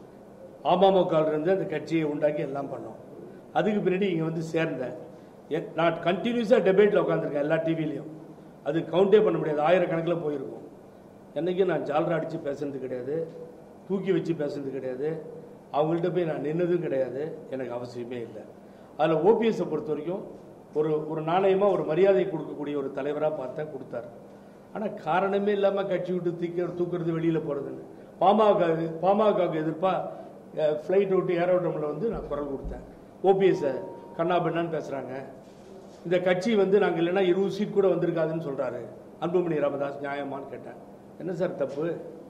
அமமுகவில் இருந்து அந்த கட்சியை உண்டாக்கி எல்லாம் பண்ணோம் அதுக்கு பின்னாடி இங்கே வந்து சேர்ந்தேன் எ- நான் கண்டினியூஸாக டெபேட்டில் உட்காந்துருக்கேன் எல்லா டிவிலையும் அது கவுண்டே பண்ண முடியாது ஆயிரக்கணக்கில் போயிருக்கும் என்றைக்கும் நான் ஜால்ரா அடித்து பேசுனது கிடையாது தூக்கி வச்சு பேசுனது கிடையாது அவங்கள்ட்ட போய் நான் நின்னதும் கிடையாது எனக்கு அவசியமே இல்லை அதில் ஓபிஎஸை பொறுத்த வரைக்கும் ஒரு ஒரு நாணயமாக ஒரு மரியாதை கொடுக்கக்கூடிய ஒரு தலைவராக பார்த்தா கொடுத்தாரு ஆனால் காரணமே இல்லாமல் கட்சி விட்டு தூக்க தூக்குறது வெளியில் போகிறதுன்னு பாமக பாமகவுக்கு எதிர்ப்பாக ஃப்ளைட் விட்டு ஏரோட்ரமில் வந்து நான் குரல் கொடுத்தேன் ஓபிஎஸ்ஸை கண்ணா பெண்ணான்னு பேசுகிறாங்க இந்த கட்சி வந்து நாங்கள் இல்லைன்னா இருபது சீட் கூட வந்திருக்காதுன்னு சொல்கிறாரு அன்புமணி ராமதாஸ் நியாயமான்னு கேட்டேன் என்ன சார் தப்பு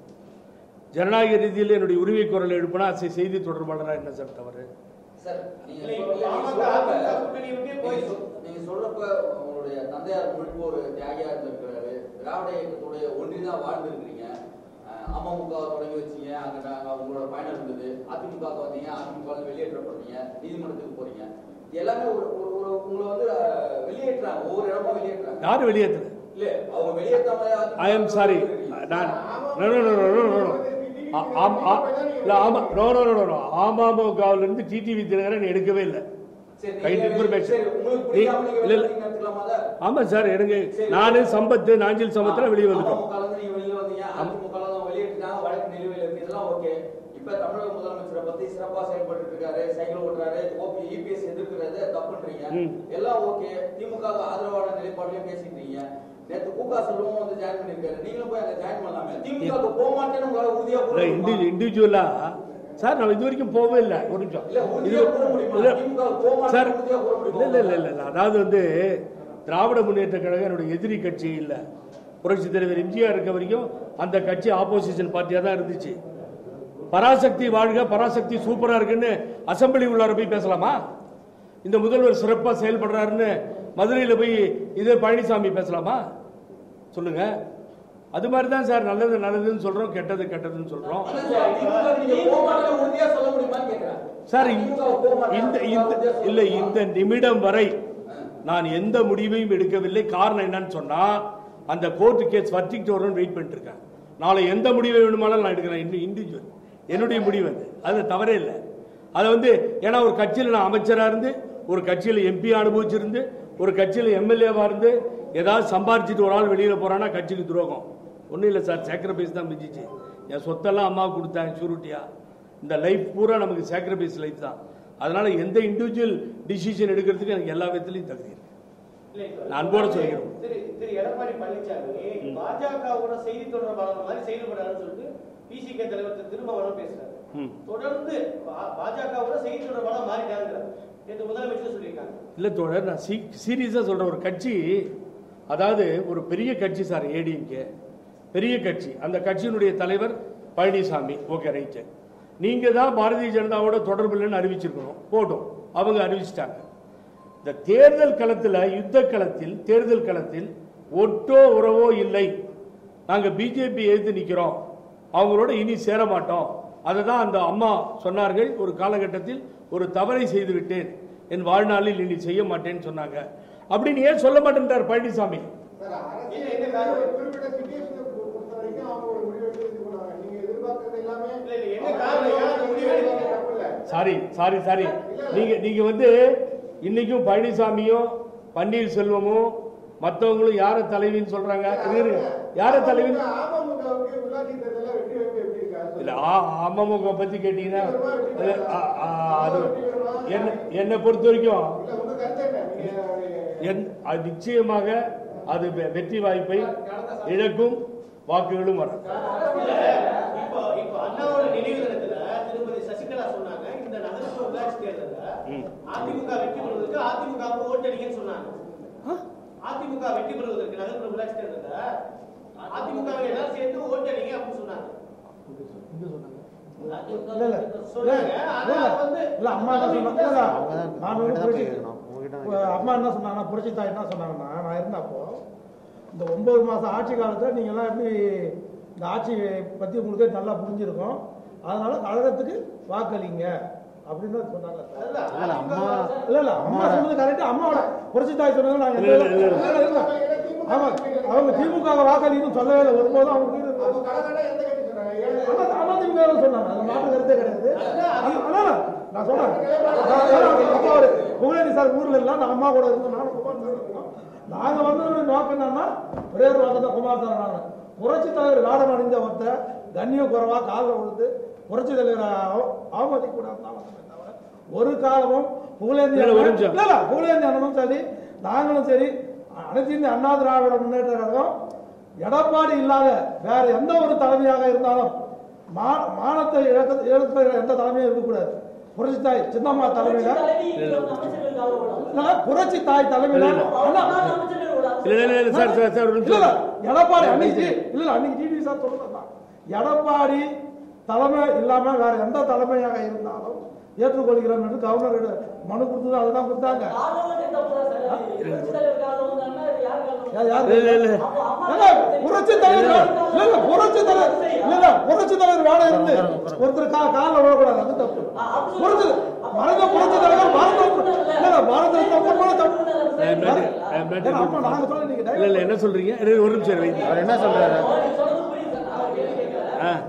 ஜனநாயக ரீதியில் என்னுடைய உரிமை குரல் எழுப்பினா அது செய்தி தொடர்பாளராக என்ன சார் தவறு சார் நீங்க இல்ல, இப்ப சொல்ல- நீங்க பாமக சொல்றப்ப- அதிமுக கூட்டணி விட்டே நீங்க போயிடுச்சு. சொல்- நீங்க சொல்றப்ப உங்களுடைய தந்தையார் முழுக்க ஒரு தியாகியா இருந்திருக்கிறாரு திராவிட இயக்கத்துடைய ஒன்றி தான் வாழ்ந்துருக்கிறீங்க அமமுக தொடங்கி வச்சீங்க அங்க நாங்க உங்களோட பயணம் இருந்தது அதிமுக வந்தீங்க அதிமுக ல வெளியேற்றப்படுறீங்க நீதிமன்றத்துக்கு போறீங்க இது எல்லாமே ஒரு ஒரு ஒரு உங்களை வந்து அஹ், வெளியேற்றுறாங்க ஒவ்வொரு இடமா வெளியேற்றுறாங்க யார் வெளியேற்றுறது இல்ல அவங்க வெளியேற்றாம ஐ எம் சாரி நான் no, no, no, no, no, no, no. ஆ- ஆம்- ஆ- இல்ல, ஆமா நோ நோ நோ நோ அமமுகவுல இருந்து டிடிவி தினகரன் எடுக்கவே இல்லை சரி கைட் நீங்க- இன்ஃபர்மேஷன் சரி, உங்களுக்கு பிடிக்காம நீங்க இல்ல வெளியே இல்ல எடுத்துக்கலாமா அதை? ஆமா சார் எனக்கு நானு சம்பத்து நாஞ்சில் சம்பத்துல வெளியே வந்துட்டோம் அமமுகல இருந்து நீங்க வெளியில வந்தீங்க அதிமுகல தான் வெளியேற்றிட்டாங்க இருக்கு இதெல்லாம் ஓகே இப்ப தமிழக முதலமைச்சரை பத்தி சிறப்பா செயல்பட்டு இருக்காரு சைக்கிள் ஓட்டுறாரு ஓபி இபிஎஸ் எதிர்க்கிறது தப்புன்றீங்க ம். எல்லாம் ஓகே திமுக க்கு ஆதரவான நிலைப்பாடுலயும் பேசிக்கிறீங்க நேத்து கூகா செல்வமும் வந்து ஜாயின் பண்ணிருக்காரு நீங்களும் போய் அங்க ஜாயின் பண்ணலாமே திமுக க்கு போக மாட்டேன்னு உங்களால உறுதியா கூற இல்லை முடியுமா? இண்டி இண்டிவிஜுவலா சார் நம்ம இது வரைக்கும் போகவே இல்லை ஒரு நிமிஷம் இல்ல, உறுதியா கூற முடியுமா? இல்ல, திமுக போக மாட்டேன்னு சார் உறுதியா கூற முடியுமா? இல்லை இல்லை இல்லை இல்லை அதாவது வந்து திராவிட முன்னேற்ற கழகம் என்னுடைய எதிரி கட்சி இல்லை புரட்சி தலைவர் எம்ஜிஆர் இருக்க வரைக்கும் அந்த கட்சி ஆப்போசிஷன் பார்ட்டியாக தான் இருந்துச்சு பராசக்தி வாழ்க பராசக்தி சூப்பரா இருக்குன்னு அசெம்பிளி உள்ளார போய் பேசலாமா இந்த முதல்வர் சிறப்பா செயல்படுறாருன்னு மதுரையில போய் இதே பழனிசாமி பேசலாமா சொல்லுங்க அது மாதிரி தான் சார் நல்லது நல்லதுன்னு சொல்றோம் கெட்டது கெட்டதுன்னு சொல்றோம் அதான் சார், திமுக க்கு நீங்க போக மாட்டேன்னு உறுதியா சொல்ல முடியுமான்னு கேக்குறேன். சார் திமுக க்கு போக மாட்டேன்னு இந்த உறுதியா இந்த சொல்ல இல்ல முடியுமா? இந்த நிமிடம் வரை நான் எந்த முடிவையும் எடுக்கவில்லை காரணம் என்னன்னு சொன்னா அந்த கோர்ட் கேஸ் வர்த்திக்கிட்டு வரும்னு வெயிட் பண்ணிட்டு இருக்கேன் நாளை எந்த முடிவை வேணுமானாலும் நான் எடுக்கிறேன் இண்டிவிஜுவல் என்னுடைய முடிவு அது அது தவறே இல்லை அதை வந்து ஏன்னா ஒரு கட்சியில் நான் அமைச்சராக இருந்து ஒரு கட்சியில் எம்பி அனுபவிச்சிருந்து ஒரு கட்சியில் எம்எல்ஏவா இருந்து ஏதாவது சம்பாரிச்சிட்டு ஒரு ஆள் வெளியில் போறான்னா கட்சிக்கு துரோகம் ஒன்றும் இல்லை சார் சாக்ரிஃபைஸ் தான் மிஞ்சிச்சு என் சொத்தெல்லாம் அம்மாவுக்கு கொடுத்தேன் ஷூரிட்டியா இந்த லைஃப் பூரா நமக்கு சாக்ரிஃபைஸ் லைஃப் தான் அதனால எந்த இண்டிவிஜுவல் டிசிஷன் எடுக்கிறதுக்கு எனக்கு எல்லா விதத்துலையும் தகுதி இருக்கு இல்ல, இப்ப நான் அன்போட சொல்லிக்கிறேன். திரு திரு எடப்பாடி பழனிசாமி பாஜகவோட செய்தி தொடர்பாளர் மாதிரி செயல்படாருன்னு சொல்லிட்டு பிசிக தலைவர் திரு திருமாவளவன் பேசுறாரு ம். தொடர்ந்து பா- பாஜகவோட செய்தி தொடர்பாளர் மாறிட்டாங்கிறார் நேற்று முதலமைச்சர் சொல்லியிருக்காங்க இல்லை தோழர் நான் சீ சீரியஸாக சொல்கிறேன் ஒரு கட்சி அதாவது ஒரு பெரிய கட்சி சார் ஏடிஎம்கே பெரிய கட்சி அந்த கட்சியினுடைய தலைவர் பழனிசாமி ஓகே ரைட்டு நீங்கள் தான் பாரதிய ஜனதாவோட தொடர்பு இல்லைன்னு அறிவிச்சிருக்கணும் போட்டும் அவங்க அறிவிச்சிட்டாங்க இந்த தேர்தல் களத்தில் யுத்த களத்தில் தேர்தல் களத்தில் ஒட்டோ உறவோ இல்லை நாங்கள் பிஜேபி எதிர்த்து நிற்கிறோம் அவங்களோட இனி சேர மாட்டோம் அதை தான் அந்த அம்மா சொன்னார்கள் ஒரு காலகட்டத்தில் ஒரு தவறை செய்து விட்டேன் என் வாழ்நாளில் இனி செய்ய மாட்டேன்னு சொன்னாங்க அப்படின்னு ஏன் சொல்ல மாட்டேன்றார் பழனிசாமி இல்ல, என்ன காரணம்? குறிப்பிட்ட சிச்சுவேஷனை பொறுத்த வரைக்கும் அவங்க ஒரு முடிவு எடுத்து இது பண்ணுவாங்க நீங்க எதிர்பார்க்கறது எல்லாமே இல்ல, இல்ல, என்ன காரணம்? ஏன் அந்த முடிவு எடுத்தீங்க? தப்பு இல்ல சாரி சாரி சாரி நீங்க நீங்க வந்து இன்னைக்கும் பழனிசாமியும் பன்னீர்செல்வமும் மற்றவங்களும் யார தலைவின்னு சொல்றாங்க இருங்க யார தலைவின்னு அமமுகவுக்கு உள்ளாட்சி தேர்தலில் வெற்றி வாய்ப்பு எப்படி இருக்கா இல்ல ஆ- அமமுக பத்தி கேட்டீங்கன்னா அது, ஆ, ஆ, அது என்ன என்னை பொறுத்த வரைக்கும் இல்ல உங்க கருத்து என்ன நீங்க என் அது நிச்சயமாக அது வெ- வெற்றி வாய்ப்பை இழக்கும் வாக்குகளும் வரும் இல்ல, இப்போ இப்போ அண்ணாவோட நினைவு தினத்துல திருமதி சசிகலா சொன்னாங்க இந்த நகரப்புற உள்ளாட்சி தேர்தல்ல ம். அதிமுக வெற்றி பெறுவதற்கு அதிமுக ஓட்டடிங்கன்னு சொன்னாங்க அதிமுக வெற்றி பெறுவதற்கு நகர்ப்புற உள்ளாட்சி தேர்தல்ல அதிமுக வை எல்லாம் சேர்த்து ஓட்டடிங்க அப்படின்னு சொன்னாங்க இல்ல இல்ல சொன்னாங்க ஆனா வந்து இல்ல அம்மா என்ன சொன்னாங்க இல்ல, நான் வந்து புரட்சி உங்ககிட்ட அம்மா என்ன சொன்னாங்கன்னா புரட்சி தாய் என்ன சொன்னாங்கன்னா நான் இருந்தப்போ இந்த ஒன்பது மாசம் ஆட்சி காலத்துல நீங்க எல்லாம் எப்படி இந்த ஆட்சி பத்தி உங்களுக்கு நல்லா புரிஞ்சிருக்கும் அதனால கழகத்துக்கு வாக்களிங்க அப்படின்னு சொன்னாங்க சார். அதுதான் இல்ல, அம்மா இல்ல இல்ல அம்மா சொன்னது கரெக்ட் அம்மாவோட புரட்சி தாய் சொன்னது நாங்க இல்ல, இல்ல, இல்ல, இல்ல. இல்ல, இல்ல. ஆமா அவங்க திமுக வாக்களின்னு சொல்லவே இல்லை ஒருபோதும் அவங்க அப்போ கலகடா எந்த கட்சி சொன்னாங்க ஏழு ஆனா அதிமுக தான் சொன்னாங்க அது மாற்று கருத்தே கிடையாது அது- ஆனா நான் சொல்றேன் நான் சொல்றேன், அப்பா அவரு புகழேந்தி சார் ஊர்ல இல்ல நான் அம்மா கூட இருந்தோம் நானும் குமார் சார் இருந்தோம் நாங்க வந்து நோக்கம் என்னன்னா ஒரே ஒரு வாக்கம் தான் குமார் சார் நாங்க புரட்சி தலைவர் வேடம் அணிஞ்ச ஒருத்தர் கண்ணிய குறைவா காலில் விழுந்து புரட்சி தலைவரை அவ- அவமதிக்க கூடாது தான் வந்தோமே தவிர ஒரு காலமும் புகழேந்தி இல்ல, ஒரு அண்ணன் நிமிஷம். இல்ல இல்ல புகழேந்தி அண்ணனும் சரி நாங்களும் சரி அனைத்து இந்திய அண்ணா திராவிட முன்னேற்ற கழகம் எடப்பாடி இல்லாத வேற எந்த ஒரு தலைமையாக இருந்தாலும் மா- மானத்தை இழக்க இழக்கிற எந்த தலைமையும் இருக்கக்கூடாது புரட்சி தாய் சின்னம்மா தலைமையில இல்ல, புரட்சி தாய் தலைமையில அண்ணா, இல்ல இல்ல இல்ல சார் சார் சார் ஒரு இல்ல இல்ல நிமிஷம் எடப்பாடி அன்னைக்கு இல்ல இல்ல அன்னைக்கு டிடி சார் சொல்றதுதான் எடப்பாடி தலைமை இல்லாம வேற எந்த தலைமையாக இருந்தாலும் ஏற்றுக்கொள்கிறோம் என்று கவர்னர் மனு கொடுத்தது அதுதான் கொடுத்தாங்க யார் யார் இல்ல இல்ல ஏங்க, புரட்சி தலைவர் வே- இல்ல இல்ல புரட்சி தலைவர் இல்ல இல்ல புரட்சி தலைவர் வேலை இருந்து ஒருத்தர் கா காலில் விழக்கூடாது அது தப்பு புரட்சி மறைந்த புரட்சி தலைவர் பாரத இல்ல இல்ல பாரத ரத்னா பொன்மன தப்பு I am not- I am not ஏன்னா, அப்ப நாங்க சொல்ல நீங்க இல்ல இல்ல என்ன சொல்றீங்க இரு, ஒரு நிமிஷம் வைங்க அவர் என்ன சொல்றாரு ஆ.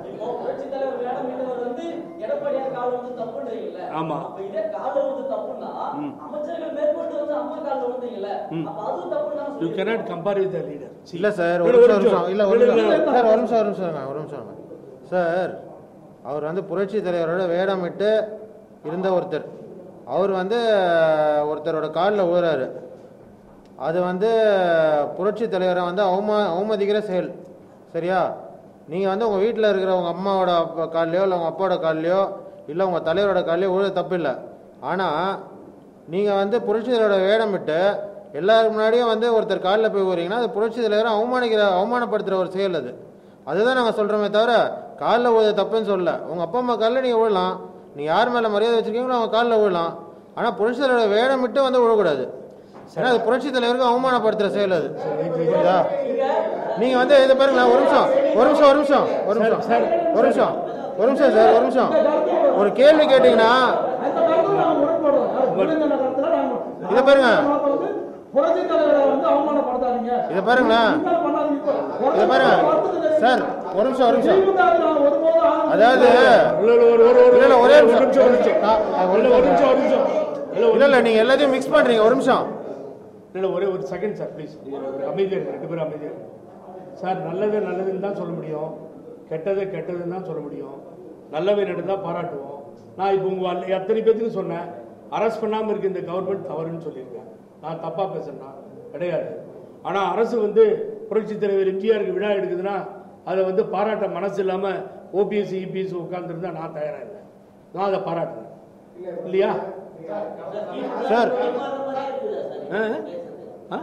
ஆமா. ஆமா இதே காலம் வந்து தப்புன்னா ம். அமைச்சர்கள் மேற்கொண்டு வந்து அம்மா காலில் விழுந்தீங்கல்ல ம். அப்ப அதுவும் தப்புன்னு தான் யூ சொல்றீங்க. cannot compare with the leader See, இல்ல சார் இல்ல, ஒரு ஒரு நிமிஷம் நிமிஷம். இல்ல ஒரு இல்ல, இல்ல, நிமிஷம் இல்ல. சார் ஒரு நிமிஷம் ஒரு நிமிஷம் இருங்க, ஒரு நிமிஷம் இருங்க. சார் அவர் வந்து புரட்சி தலைவரோட வேடமிட்டு இருந்த ஒருத்தர் அவர் வந்து ஒருத்தரோட காலில் ஊறாரு அது வந்து புரட்சி தலைவரை வந்து அவமா அவமதிக்கிற செயல் சரியா நீங்கள் வந்து உங்கள் வீட்டில் இருக்கிற உங்கள் அம்மாவோட அப்பா கால்லையோ இல்லை உங்கள் அப்பாவோட கால்லையோ இல்லை உங்கள் தலைவரோட கால்லையோ ஊழ தப்பு இல்லை ஆனால் நீங்கள் வந்து புரட்சி தலைவரோட வேடமிட்டு எல்லாருக்கு முன்னாடியும் வந்து ஒருத்தர் காலில் போய் ஊறீங்கன்னா அது புரட்சி தலைவரை அவமானிக்கிற அவமானப்படுத்துகிற ஒரு செயல் அது அதுதான் நாங்கள் சொல்கிறோமே தவிர காலில் ஊத தப்புன்னு சொல்லல உங்கள் அப்பா அம்மா காலில் நீங்கள் விழலாம் நீங்கள் யார் மேலே மரியாதை வச்சுருக்கீங்களோ அவங்க காலில் விழலாம் ஆனால் புரட்சி தலைவரோட வேடமிட்டு வந்து விழக்கூடாது ஏன்னா அது புரட்சி தலைவருக்கு அவமானப்படுத்துகிற செயல் அது புரியுதா நீங்க வந்து இதை பாருங்களேன் ஒரு நிமிஷம் ஒரு நிமிஷம் ஒரு நிமிஷம் ஒரு நிமிஷம் ஒரு நிமிஷம் ஒரு நிமிஷம் சார் ஒரு நிமிஷம் ஒரு கேள்வி கேட்டீங்கன்னா அந்த கருத்துல நாங்க முரண்படுறோம். அது புரியுதுன்ற கருத்துல நாங்க- இதை பாருங்க. நாங்க வந்து புரட்சி தலைவரை வந்து அவமானப்படுத்தாதீங்க. இதை பாருங்களேன். இன்சல்ட் பண்ணாதீங்க. இதை பாருங்க சார் ஒரு நிமிஷம் ஒரு நிமிஷம் திமுக வை நாங்க ஒருபோதும் ஆதரிக்க அதாவது இல்ல, இல்ல, ஒரு ஒரு ஒரு இல்ல, இல்ல, ஒரே ஒரு நிமிஷம். நிமிஷம் ஒரு நிமிஷம் நான் நான் ஒரு இல்ல, ஒரு நிமிஷம் நிமிஷம் ஒரு நிமிஷம் இல்ல, ஒரு இல்ல இல்ல நீங்க எல்லாத்தையும் மிக்ஸ் பண்றீங்க ஒரு நிமிஷம் இல்லை ஒரே ஒரு செகண்ட் சார் ப்ளீஸ் ஒரு அமைதியாக இருக்கு ரெண்டு பேரும் அமைதியாக இருக்கு சார் நல்லது நல்லதுன்னு தான் சொல்ல முடியும் கெட்டது கெட்டதுன்னு தான் சொல்ல முடியும் நல்லவை நடந்தால் பாராட்டுவோம் நான் இப்போ உங்கள் எத்தனை பேத்துக்கு சொன்னேன் அரெஸ்ட் பண்ணாமல் இருக்க இந்த கவர்மெண்ட் தவறுன்னு சொல்லியிருக்கேன் நான் தப்பாக பேசுறேன்னா கிடையாது ஆனால் அரசு வந்து புரட்சி தலைவர் எம்ஜிஆருக்கு விழா எடுக்குதுன்னா அதை வந்து பாராட்ட மனசு இல்லாமல் ஓபிஎஸ் இபிஎஸ் உட்காந்துருந்தா நான் தயாராக இல்லை நான் அதை பாராட்டுறேன் இல்லையா சார் ஆ? ஆ?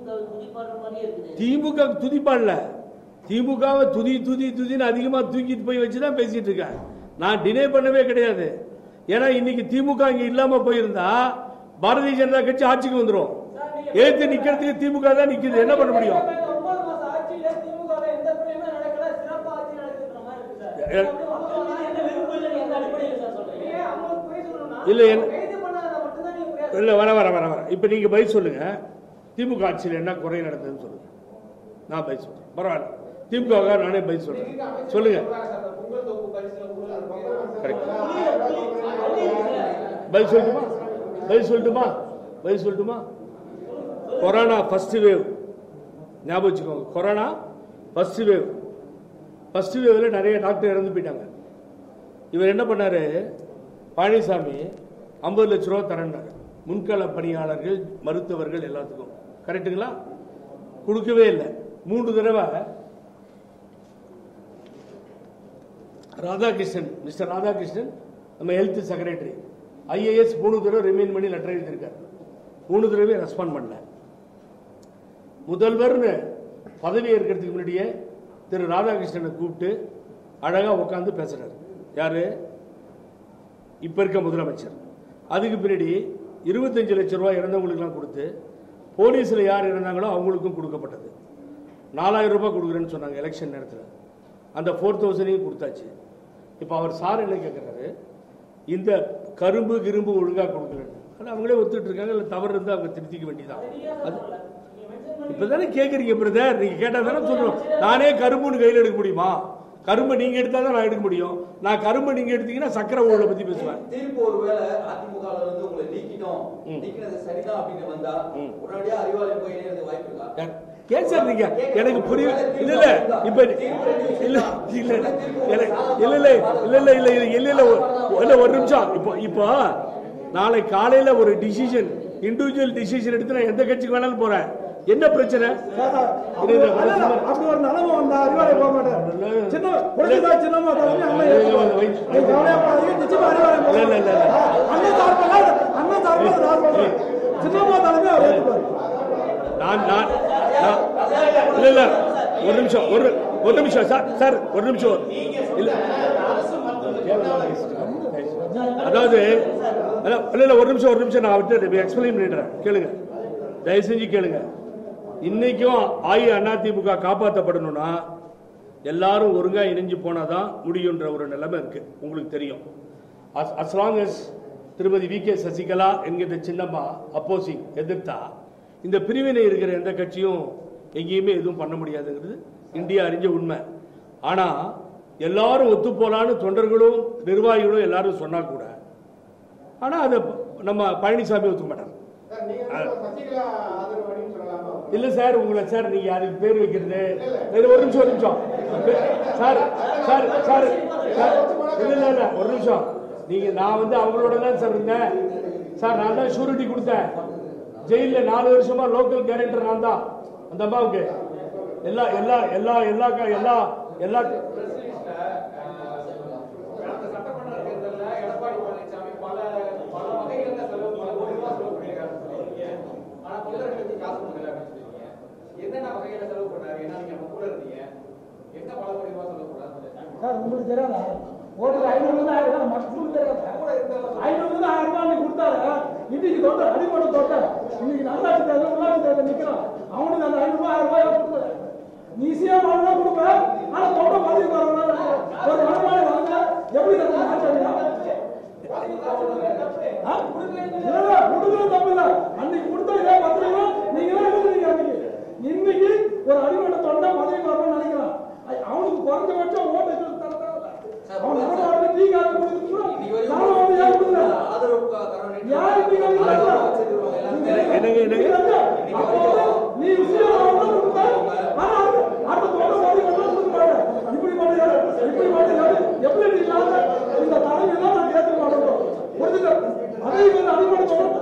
திமுக துதிப்பாடல திமுகவை துதி துதி துதின்னு அதிகமா தூக்கிட்டு போய் வச்சு தான் பேசிட்டு இருக்கேன் நான் டினே பண்ணவே கிடையாது ஏன்னா இன்னைக்கு திமுக இங்க இல்லாம போயிருந்தா பாரதிய ஜனதா கட்சி ஆட்சிக்கு வந்துரும் ஏத்து நிக்கிறதுக்கு திமுக தான் நிக்குது என்ன பண்ண முடியும் ஒன்பது மாசம் ஆட்சியில திமுக எந்த பிரச்சனையுமே நடக்கல சிறப்பா ஆட்சி நடக்குதுன்ற மாதிரி இருக்கு சார் ஏ- மக்கள் மீது எந்த வெறுப்பு இல்லைன்னு எந்த அடிப்படையில் சார் சொல்றீங்க அவங்க பொய் சொல்லணும்னா இல்ல என்ன- கைது பண்ணாத மட்டும்தான் நீங்க பொய்யா இல்ல வர வர வர வர இப்ப நீங்க பதில் சொல்லுங்க திமுக ஆட்சியில் என்ன குறை நடந்ததுன்னு சொல்லுங்க நான் பதில் சொல்றேன் பரவாயில்ல திமுக க்காக நானே பதில் சொல்றேன் சொல்லுங்க பொங்கல் தொகுப்பு பரிசுல ஊழல் இருக்கு. கரெக்ட் பதில் சொல்லட்டுமா பதில் சொல்லட்டுமா பதில் சொல்லட்டுமா கொரோனா ஃபர்ஸ்ட் வேவ் ஞாபகம் வச்சுக்கோங்க கொரோனா ஃபர்ஸ்ட் வேவ் ஃபர்ஸ்ட் வேவ்ல நிறைய டாக்டர் இறந்து போயிட்டாங்க இவர் என்ன பண்ணாரு பழனிசாமி ஐம்பது லட்ச ரூபா தரேன்னாரு முன்கள பணியாளர்கள் மருத்துவர்கள் எல்லாத்துக்கும் கரெக்ட்டுங்களா கொடுக்கவே இல்லை மூன்று தடவை ராதாகிருஷ்ணன் மிஸ்டர் ராதாகிருஷ்ணன் நம்ம ஹெல்த் செக்ரட்டரி ஐஏஎஸ் மூணு தடவை ரிமைன் பண்ணி லெட்டர் எழுதியிருக்காரு மூணு தடவை ரெஸ்பாண்ட் பண்ணல முதல்வர்னு பதவி ஏற்கிறதுக்கு முன்னாடியே திரு ராதாகிருஷ்ணனை கூப்பிட்டு அழகா உட்காந்து பேசுறாரு யாரு இப்ப இருக்க முதலமைச்சர் அதுக்கு பின்னாடி இருபத்தஞ்சு லட்சம் ரூபாய் இறந்தவங்களுக்குலாம் கொடுத்து போலீஸ்ல யார் இறந்தாங்களோ அவங்களுக்கும் கொடுக்கப்பட்டது நாலாயிரம் ரூபாய் கொடுக்குறேன்னு சொன்னாங்க எலெக்ஷன் நேரத்தில் அந்த ஃபோர் தௌசண்டையும் கொடுத்தாச்சு இப்போ அவர் சார் என்ன கேட்குறாரு இந்த கரும்பு கிரும்பு ஒழுங்காக கொடுக்கலன்னு ஆனால் அவங்களே ஒத்துட்டு இருக்காங்க இல்லை தவறு இருந்தால் அவங்க திருத்திக்க வேண்டியதான் அது இப்போ தானே கேட்குறீங்க பிரதர் நீங்கள் கேட்டால் தானே சொல்கிறோம் நானே கரும்புன்னு கையில் எடுக்க முடியுமா கரும்பை நீங்கள் எடுத்தால் தான் நான் எடுக்க முடியும் நான் கரும்பை நீங்கள் எடுத்தீங்கன்னா சக்கரை ஊழலை பற்றி பேசுவேன் தீர்ப்பு ஒருவேளை அதிமுக ல இருந்து உங்களை நீக்கிட்டோம் ம். நீக்கினது சரிதான் அப்படின்னு வந்தா ம். உடனடியா அறிவாலயம் போய் இணையறது வாய்ப்பு இருக்கா ஏன் சார் நீங்க எனக்கு புரிய இல்ல இல்ல இப்ப இல்ல இல்ல எனக்கு இல்ல இல்ல இல்ல இல்ல இல்ல இல்ல இல்ல இல்ல ஒரு- இல்ல ஒரு நிமிஷம் இப்போ இப்போ நாளை காலையில ஒரு டிசிஷன் இண்டிவிஜுவல் டிசிஷன் எடுத்து நான் எந்த கட்சிக்கு வேணாலும் போறேன் என்ன பிரச்சனை இது இந்த அதான் அப்படி ஒரு நிலைமை வந்தா அறிவாலய போக மாட்டேன் சின்ன புரட்சிதா சின்னமா தலைமை அண்ணன் இல்ல, இல்ல, ஏற்றுப்பாரு. இல்ல, நீங்க கவலையப்படாதீங்க, நிச்சயமா அறிவாலயம் போக இல்ல, இல்ல, இல்ல, இல்ல. அண்ணன் சார்பில் அண்ணன் சார்பில் நான் சொல்றேன் சின்னமா தலைமை அவர் ஏற்றுப்பாரு நான் நான் நான்- இல்ல இல்ல ஒரு நிமிஷம் ஒரு ஒரு நிமிஷம் சார் சார் ஒரு நிமிஷம் இல்ல அதாவது அதான், இல்ல இல்ல ஒரு நிமிஷம் ஒரு நிமிஷம் நான் அவர்கிட்ட எக்ஸ்பிளைன் பண்ணிடுறேன் கேளுங்க தயவு செஞ்சு கேளுங்க இன்னைக்கும் ஆயி அதிமுக காப்பாற்றப்படணும்னா எல்லாரும் ஒழுங்கா இணைஞ்சு போனாதான் முடியுன்ற ஒரு நிலைமை இருக்கு உங்களுக்கு தெரியும் அஸ் லாங் அஸ் திருமதி வி கே சசிகலா என்கிற சின்னம்மா அப்போசிங் எதிர்த்தா இந்த பிரிவினை இருக்கிற எந்த கட்சியும் எங்கேயுமே எதுவும் பண்ண முடியாதுங்கிறது இந்தியா அறிஞ்ச உண்மை ஆனா எல்லாரும் ஒத்து போலான்னு தொண்டர்களும் நிர்வாகிகளும் எல்லாரும் சொன்னா கூட ஆனா அதை நம்ம பழனிசாமி ஒத்துக்க மாட்டாங்க சார், நீங்க வந்து சசிகலா ஆதரவு அணின்னு சொல்லலாமா இல்ல சார் உங்களை சார் நீங்க அதுக்கு பேர் வைக்கிறது இல்ல, ஒரு நிமிஷம் ஒரு நிமிஷம் சார் சார் சார் சார் இல்ல இல்ல இல்ல ஒரு நிமிஷம் நீங்க நான் வந்து அவங்களோட தான் சார் இருந்தேன் சார் நான் தான் ஷூரிட்டி கொடுத்தேன் ஜெயில்ல நாலு வருஷமா லோக்கல் கேரக்டர் நான் தான் அந்த அம்மாவுக்கு எல்லா எல்லா எல்லா எல்லா க- எல்லா எல்லா கடந்த சட்டமன்ற தேர்தல்ல எடப்பாடி பழனிசாமி பல பல வகைகள்ல செலவு பல கோடி ரூபாய் செலவு பண்ணியிருக்காருன்னு சொல்றீங்க ஆனா தொழிலாளர்களுக்கு காசு கொடுக்கல அப்படின்னு சொல்றீங்க என்னென்ன வகையில செலவு பண்ணாரு ஏன்னா நீங்க நம்ம கூட இருந்தீங்க என்ன பல கோடி ரூபாய் செலவு பண்ணாரு சார் உங்களுக்கு தெரியாதா ஓட்டுல ஐநூறு இருந்து ஆயிரம் ரூபாய் மட்டும் தெரியாதா ஐநூறு இருந்து ஆயிரம் ரூபாய் அன்னைக்கு கொடுத்தாரு இன்னைக்கு தொட்ட அடிப்படை தொட்ட இன்னைக்கு நல்லாட்சி தேர்தல் உள்ளாட்சி தேர்தல் நிக்கிறான் அவனுக்கு அந்த ஐநூறு ரூபாய் ஆயிரம் ரூபாய் கொடுத்தாரு நீ சிஎம் ஆனா கொடுப்ப ஆனா தொட்ட பதவி வரணும் ஒரு வருமானம் வந்து எப்படி நம்ம மாற்றலாம் ஆ? இல்ல, இல்ல, கொடுக்கறது தப்பு இல்ல. அன்னைக்கு கொடுத்த இதே பத்திரிகை நீங்க தான் எழுதுனீங்க அன்னைக்கு. இன்னைக்கு ஒரு அடிமட்ட தொண்டை பதவி வரணும்னு நினைக்கிறான் ஐ- அவனுக்கு குறைஞ்சபட்சம் ஓட்டு இருக்கிறது தர தேவையில்ல. அவன் நம்ம வந்து டீ காஃபி குடிக்கிறதுக்கு நானும் வந்து ஏன் கொடுக்கல? யார் டீ காஃபி குடிக்கல? என்னங்க என்னங்க அப்போ நீ விஷயம் அவன்தான் கொடுத்த. ஆனா அது- அடுத்த தொண்டை பதவி வரணும்னு கொடுக்கறாரு. இப்படி பண்ணுறாரு, இப்படி பண்ணுறாரு. எப்படி நீ இல்லாத இந்த தலைமை தான் நான் ஏற்றுக்க மாட்டோம் புரிஞ்சுக்க அதே வந்து அடிப்படை தொண்டை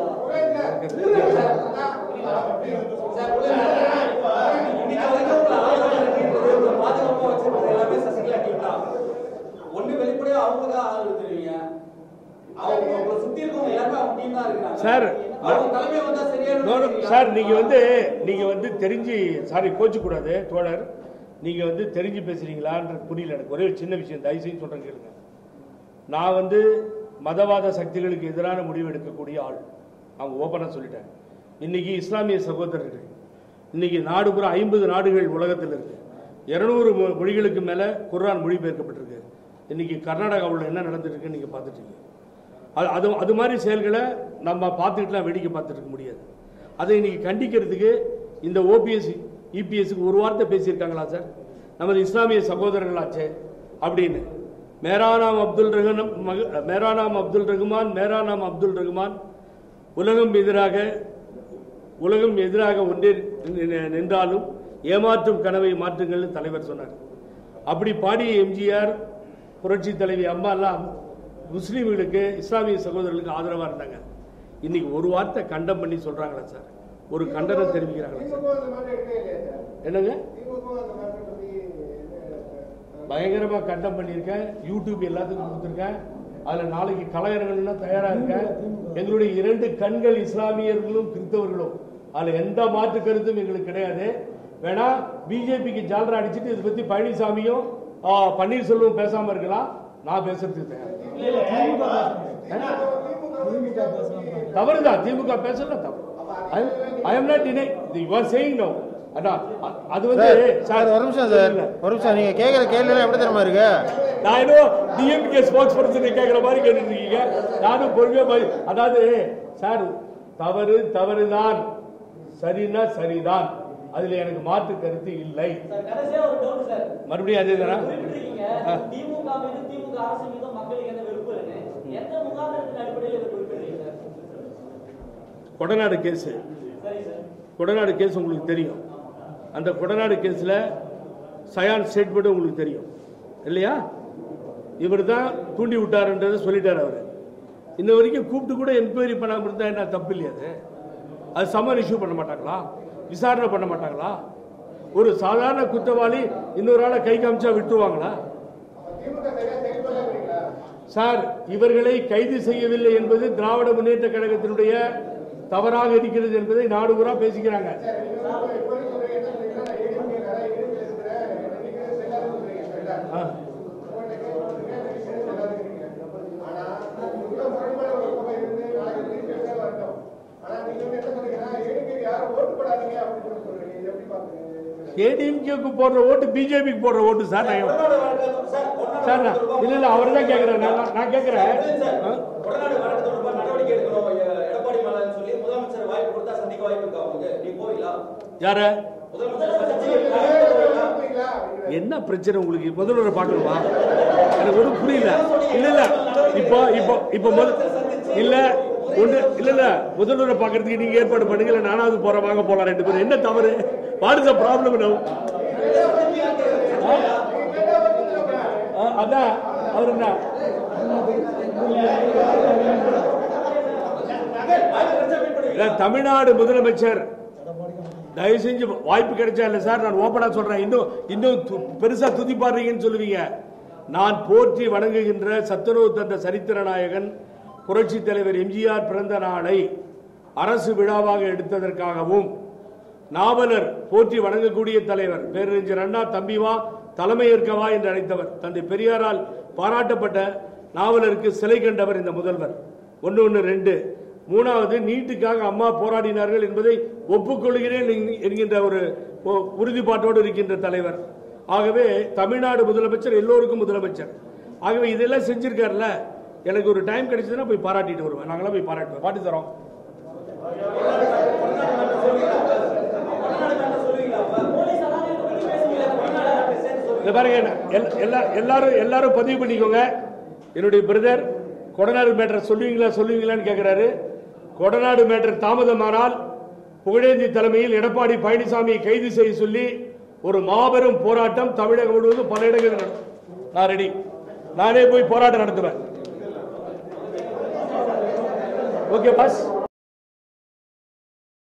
ஒண்ணு வெளிப்படையா அவங்க தான் ஆதரவு தெரிவிங்க அவங்க உங்களை சுத்தி இருக்கவங்க எல்லாருமே அவங்க டீம் தான் இருக்காங்க சார், அவங்க தலைமை வந்தா நோ, நோ, சரியான சார் நீங்க வந்து நீங்க வந்து தெரிஞ்சு சாரி கோச்சு கூடாது தோழர் நீங்க வந்து தெரிஞ்சு பேசுறீங்களான்ற புரியல எனக்கு ஒரே ஒரு சின்ன விஷயம் தயவு செய்து சொல்றேன் கேளுங்க நான் வந்து மதவாத சக்திகளுக்கு எதிரான முடிவு எடுக்கக்கூடிய ஆள் அவங்க ஓப்பனாக சொல்லிட்டேன் இன்னைக்கு இஸ்லாமிய சகோதரர்கள் இன்னைக்கு நாடு பூரா ஐம்பது நாடுகள் உலகத்தில் இருக்கு இருநூறு மொழிகளுக்கு மேலே குர்ஆன் மொழிபெயர்க்கப்பட்டிருக்கு இன்னைக்கு கர்நாடகாவில் என்ன நடந்துட்டு இருக்குன்னு நீங்கள் பார்த்துட்டு இருக்கீங்க அது அது அது மாதிரி செயல்களை நம்ம பார்த்துக்கிட்டுலாம் வேடிக்கை பார்த்துட்டு இருக்க முடியாது அதை இன்னைக்கு கண்டிக்கிறதுக்கு இந்த ஓபிஎஸ் இபிஎஸ்க்கு ஒரு வார்த்தை பேசியிருக்காங்களா சார் நமது இஸ்லாமிய சகோதரர்களாச்சே அப்படின்னு மேரா நாம் அப்துல் ரஹ்மான் மக- மேரா நாம் அப்துல் ரஹ்மான் மேரா நாம் அப்துல் ரஹ்மான் உலகம் எதிராக உலகம் எதிராக ஒன்றே நின்- நின்றாலும் ஏமாற்றும் கனவை மாற்றுங்கள்னு தலைவர் சொன்னார் அப்படி பாடிய எம்ஜிஆர் புரட்சி தலைவி அம்மா எல்லாம் முஸ்லீம்களுக்கு இஸ்லாமிய சகோதரர்களுக்கு ஆதரவாக இருந்தாங்க இன்னைக்கு ஒரு வார்த்தை கண்டம் பண்ணி சொல்றாங்களா சார் ஒரு கண்டனம் தெரிவிக்கிறாங்களா சார் திமுக அந்த மாதிரி எடுக்கவே இல்லையா சார் என்னங்க திமுக அந்த மாதிரி பத்தி என்ன- பயங்கரமா கண்டம் பண்ணியிருக்கேன் யூடியூப் எல்லாத்துக்கும் கொடுத்துருக்கேன் அதுல நாளைக்கு கலைஞர்கள்னா தயாரா இருக்கேன் எங்களுடைய இரண்டு கண்கள் இஸ்லாமியர்களும் கிறிஸ்தவர்களும் அதுல எந்த மாற்று கருத்தும் எங்களுக்கு கிடையாது வேணா பிஜேபிக்கு ஜாலரா அடிச்சிட்டு இதை பத்தி பழனிசாமியும் ஆ, பன்னீர்செல்வம் பேசாம இருக்கலாம் நான் பேசுறதுக்கு தயார் தவறுதான் திமுக பேசல தவறு I am not deny you are saying no அதான் அ- அது வந்து சார் ஒரு நிமிஷம் சார் ஒரு நிமிஷம் நீங்க கேட்குற கேள்வி எப்படி தெரியுமா இருக்கு நான் ஏதோ டிஎம்கே ஸ்போர்ட்ஸ் பர்சனை கேட்குற மாதிரி கேட்டுட்டு இருக்கீங்க நானும் பொறுமையா போய் அதாவது சார் தவறு தவறுதான் சரின்னா சரிதான் அதுல எனக்கு மாற்று கருத்து இல்லை சார் கடைசியா ஒரு டவுட் சார் மறுபடியும் அதே தானே குறிப்பிட்டிருக்கீங்க திமுக மீது திமுக அரசு மீது மக்களுக்கு என்ன வெறுப்பு இருக்கு எந்த முகாந்திரத்தின் அடிப்படையில் இதை குறிப்பிடுறீங்க சார் கொடநாடு கேஸ் சரி சார் கொடநாடு கேஸ் உங்களுக்கு தெரியும் அந்த கொடநாடு கேஸ்ல சயான் ஸ்டேட்மெண்ட் உங்களுக்கு தெரியும் இல்லையா இவர் தான் தூண்டி விட்டாருன்றதை சொல்லிட்டார் அவர் இன்ன வரைக்கும் கூப்பிட்டு கூட என்கொயரி பண்ணாம இருந்தா என்ன தப்பு இல்லையா அது அது சம்மன் இஷ்யூ பண்ண மாட்டாங்களா விசாரணை பண்ண மாட்டாங்களா ஒரு சாதாரண குற்றவாளி இன்னொரு ஆளை கை காமிச்சா விட்டுருவாங்களா திமுக சரியா செயல்படலைங்களா சார் இவர்களை கைது செய்யவில்லை என்பது திராவிட முன்னேற்ற கழகத்தினுடைய தவறாக இருக்கிறது என்பதை நாடு பூரா பேசிக்கிறாங்க ஆ. ஏடிஎம்கேக்கு போடுற ஓட்டு பிஜேபிக்கு போடுற ஓட்டு சார் நான் சார் நான் இல்ல இல்ல அவர் தான் கேட்கிறேன் நான் நான் கேட்கிறேன் ஆ? கொடநாடு வழக்கு தொடர்பா நடவடிக்கை எடுக்கணும் எ- எடப்பாடி மலன் சொல்லி முதலமைச்சர் வாய்ப்பு கொடுத்தா சந்திக்க வாய்ப்பு இருக்கா உங்களுக்கு நீ போவீங்களா யார முதலமைச்சர் சந்திச்சு என்ன பிரச்சனை உங்களுக்கு முதல்வரை பார்க்கணுமா எனக்கு ஒன்றும் புரியல இல்ல இல்ல இப்போ இப்போ இப்போ முத இல்ல ஒன்று இல்ல இல்ல முதல்வரை பார்க்கறதுக்கு நீங்க ஏற்பாடு பண்ணுங்க இல்ல நானாவது போறேன் வாங்க போலாம் ரெண்டு பேரும் என்ன தவறு வாட் இஸ் ப்ராப்ளம் அதான் அவர் என்ன இல்ல, தமிழ்நாடு முதலமைச்சர் தயவு செஞ்சு வாய்ப்பு கிடைச்சா இல்ல சார் நான் ஓபனா சொல்றேன் இன்னும் இன்னும் து- பெருசா துதிப்பாடுறீங்கன்னு சொல்லுவீங்க நான் போற்றி வணங்குகின்ற சத்துணவு தந்த சரித்திர நாயகன் புரட்சி தலைவர் எம்ஜிஆர் பிறந்த நாளை அரசு விழாவாக எடுத்ததற்காகவும் நாவலர் போற்றி வணங்கக்கூடிய தலைவர் பேரறிஞர் அண்ணா தம்பிவா தலைமையேற்கவா என்று அழைத்தவர் தந்தை பெரியாரால் பாராட்டப்பட்ட நாவலருக்கு சிலை கண்டவர் இந்த முதல்வர் ஒன்று ஒன்று ரெண்டு மூணாவது நீட்டுக்காக அம்மா போராடினார்கள் என்பதை ஒப்புக்கொள்கிறேன் என்க- என்கின்ற ஒரு ஒ- உறுதிப்பாட்டோடு இருக்கின்ற தலைவர் ஆகவே தமிழ்நாடு முதலமைச்சர் எல்லோருக்கும் முதலமைச்சர் ஆகவே இதெல்லாம் செஞ்சிருக்காருல்ல எனக்கு ஒரு டைம் கிடைச்சதுன்னா போய் பாராட்டிட்டு வருவேன் நாங்களாம் போய் பாராட்டுவோம் பாட்டு தரோம் போலீஸ் அதான் இதை பத்தி பேசுவீங்க தமிழ்நாடு அரசு சேர்ந்து சொல்லுங்க இந்த பாருங்க எல்- எல்லா எல்லாரும் எல்லாரும் பதிவு பண்ணிக்கோங்க என்னுடைய பிரதர் கொடநாடு மேட்டர் சொல்லுவீங்களா சொல்லுவீங்களான்னு கேட்கிறாரு கொடநாடு மேட்டர் தாமதமானால் புகழேந்தி தலைமையில் எடப்பாடி பழனிசாமியை கைது செய்ய சொல்லி ஒரு மாபெரும் போராட்டம் தமிழகம் முழுவதும் பல இடங்களில் நடக்கும் நான் ரெடி நானே போய் போராட்டம் நடத்துவேன் ஓகே பாஸ்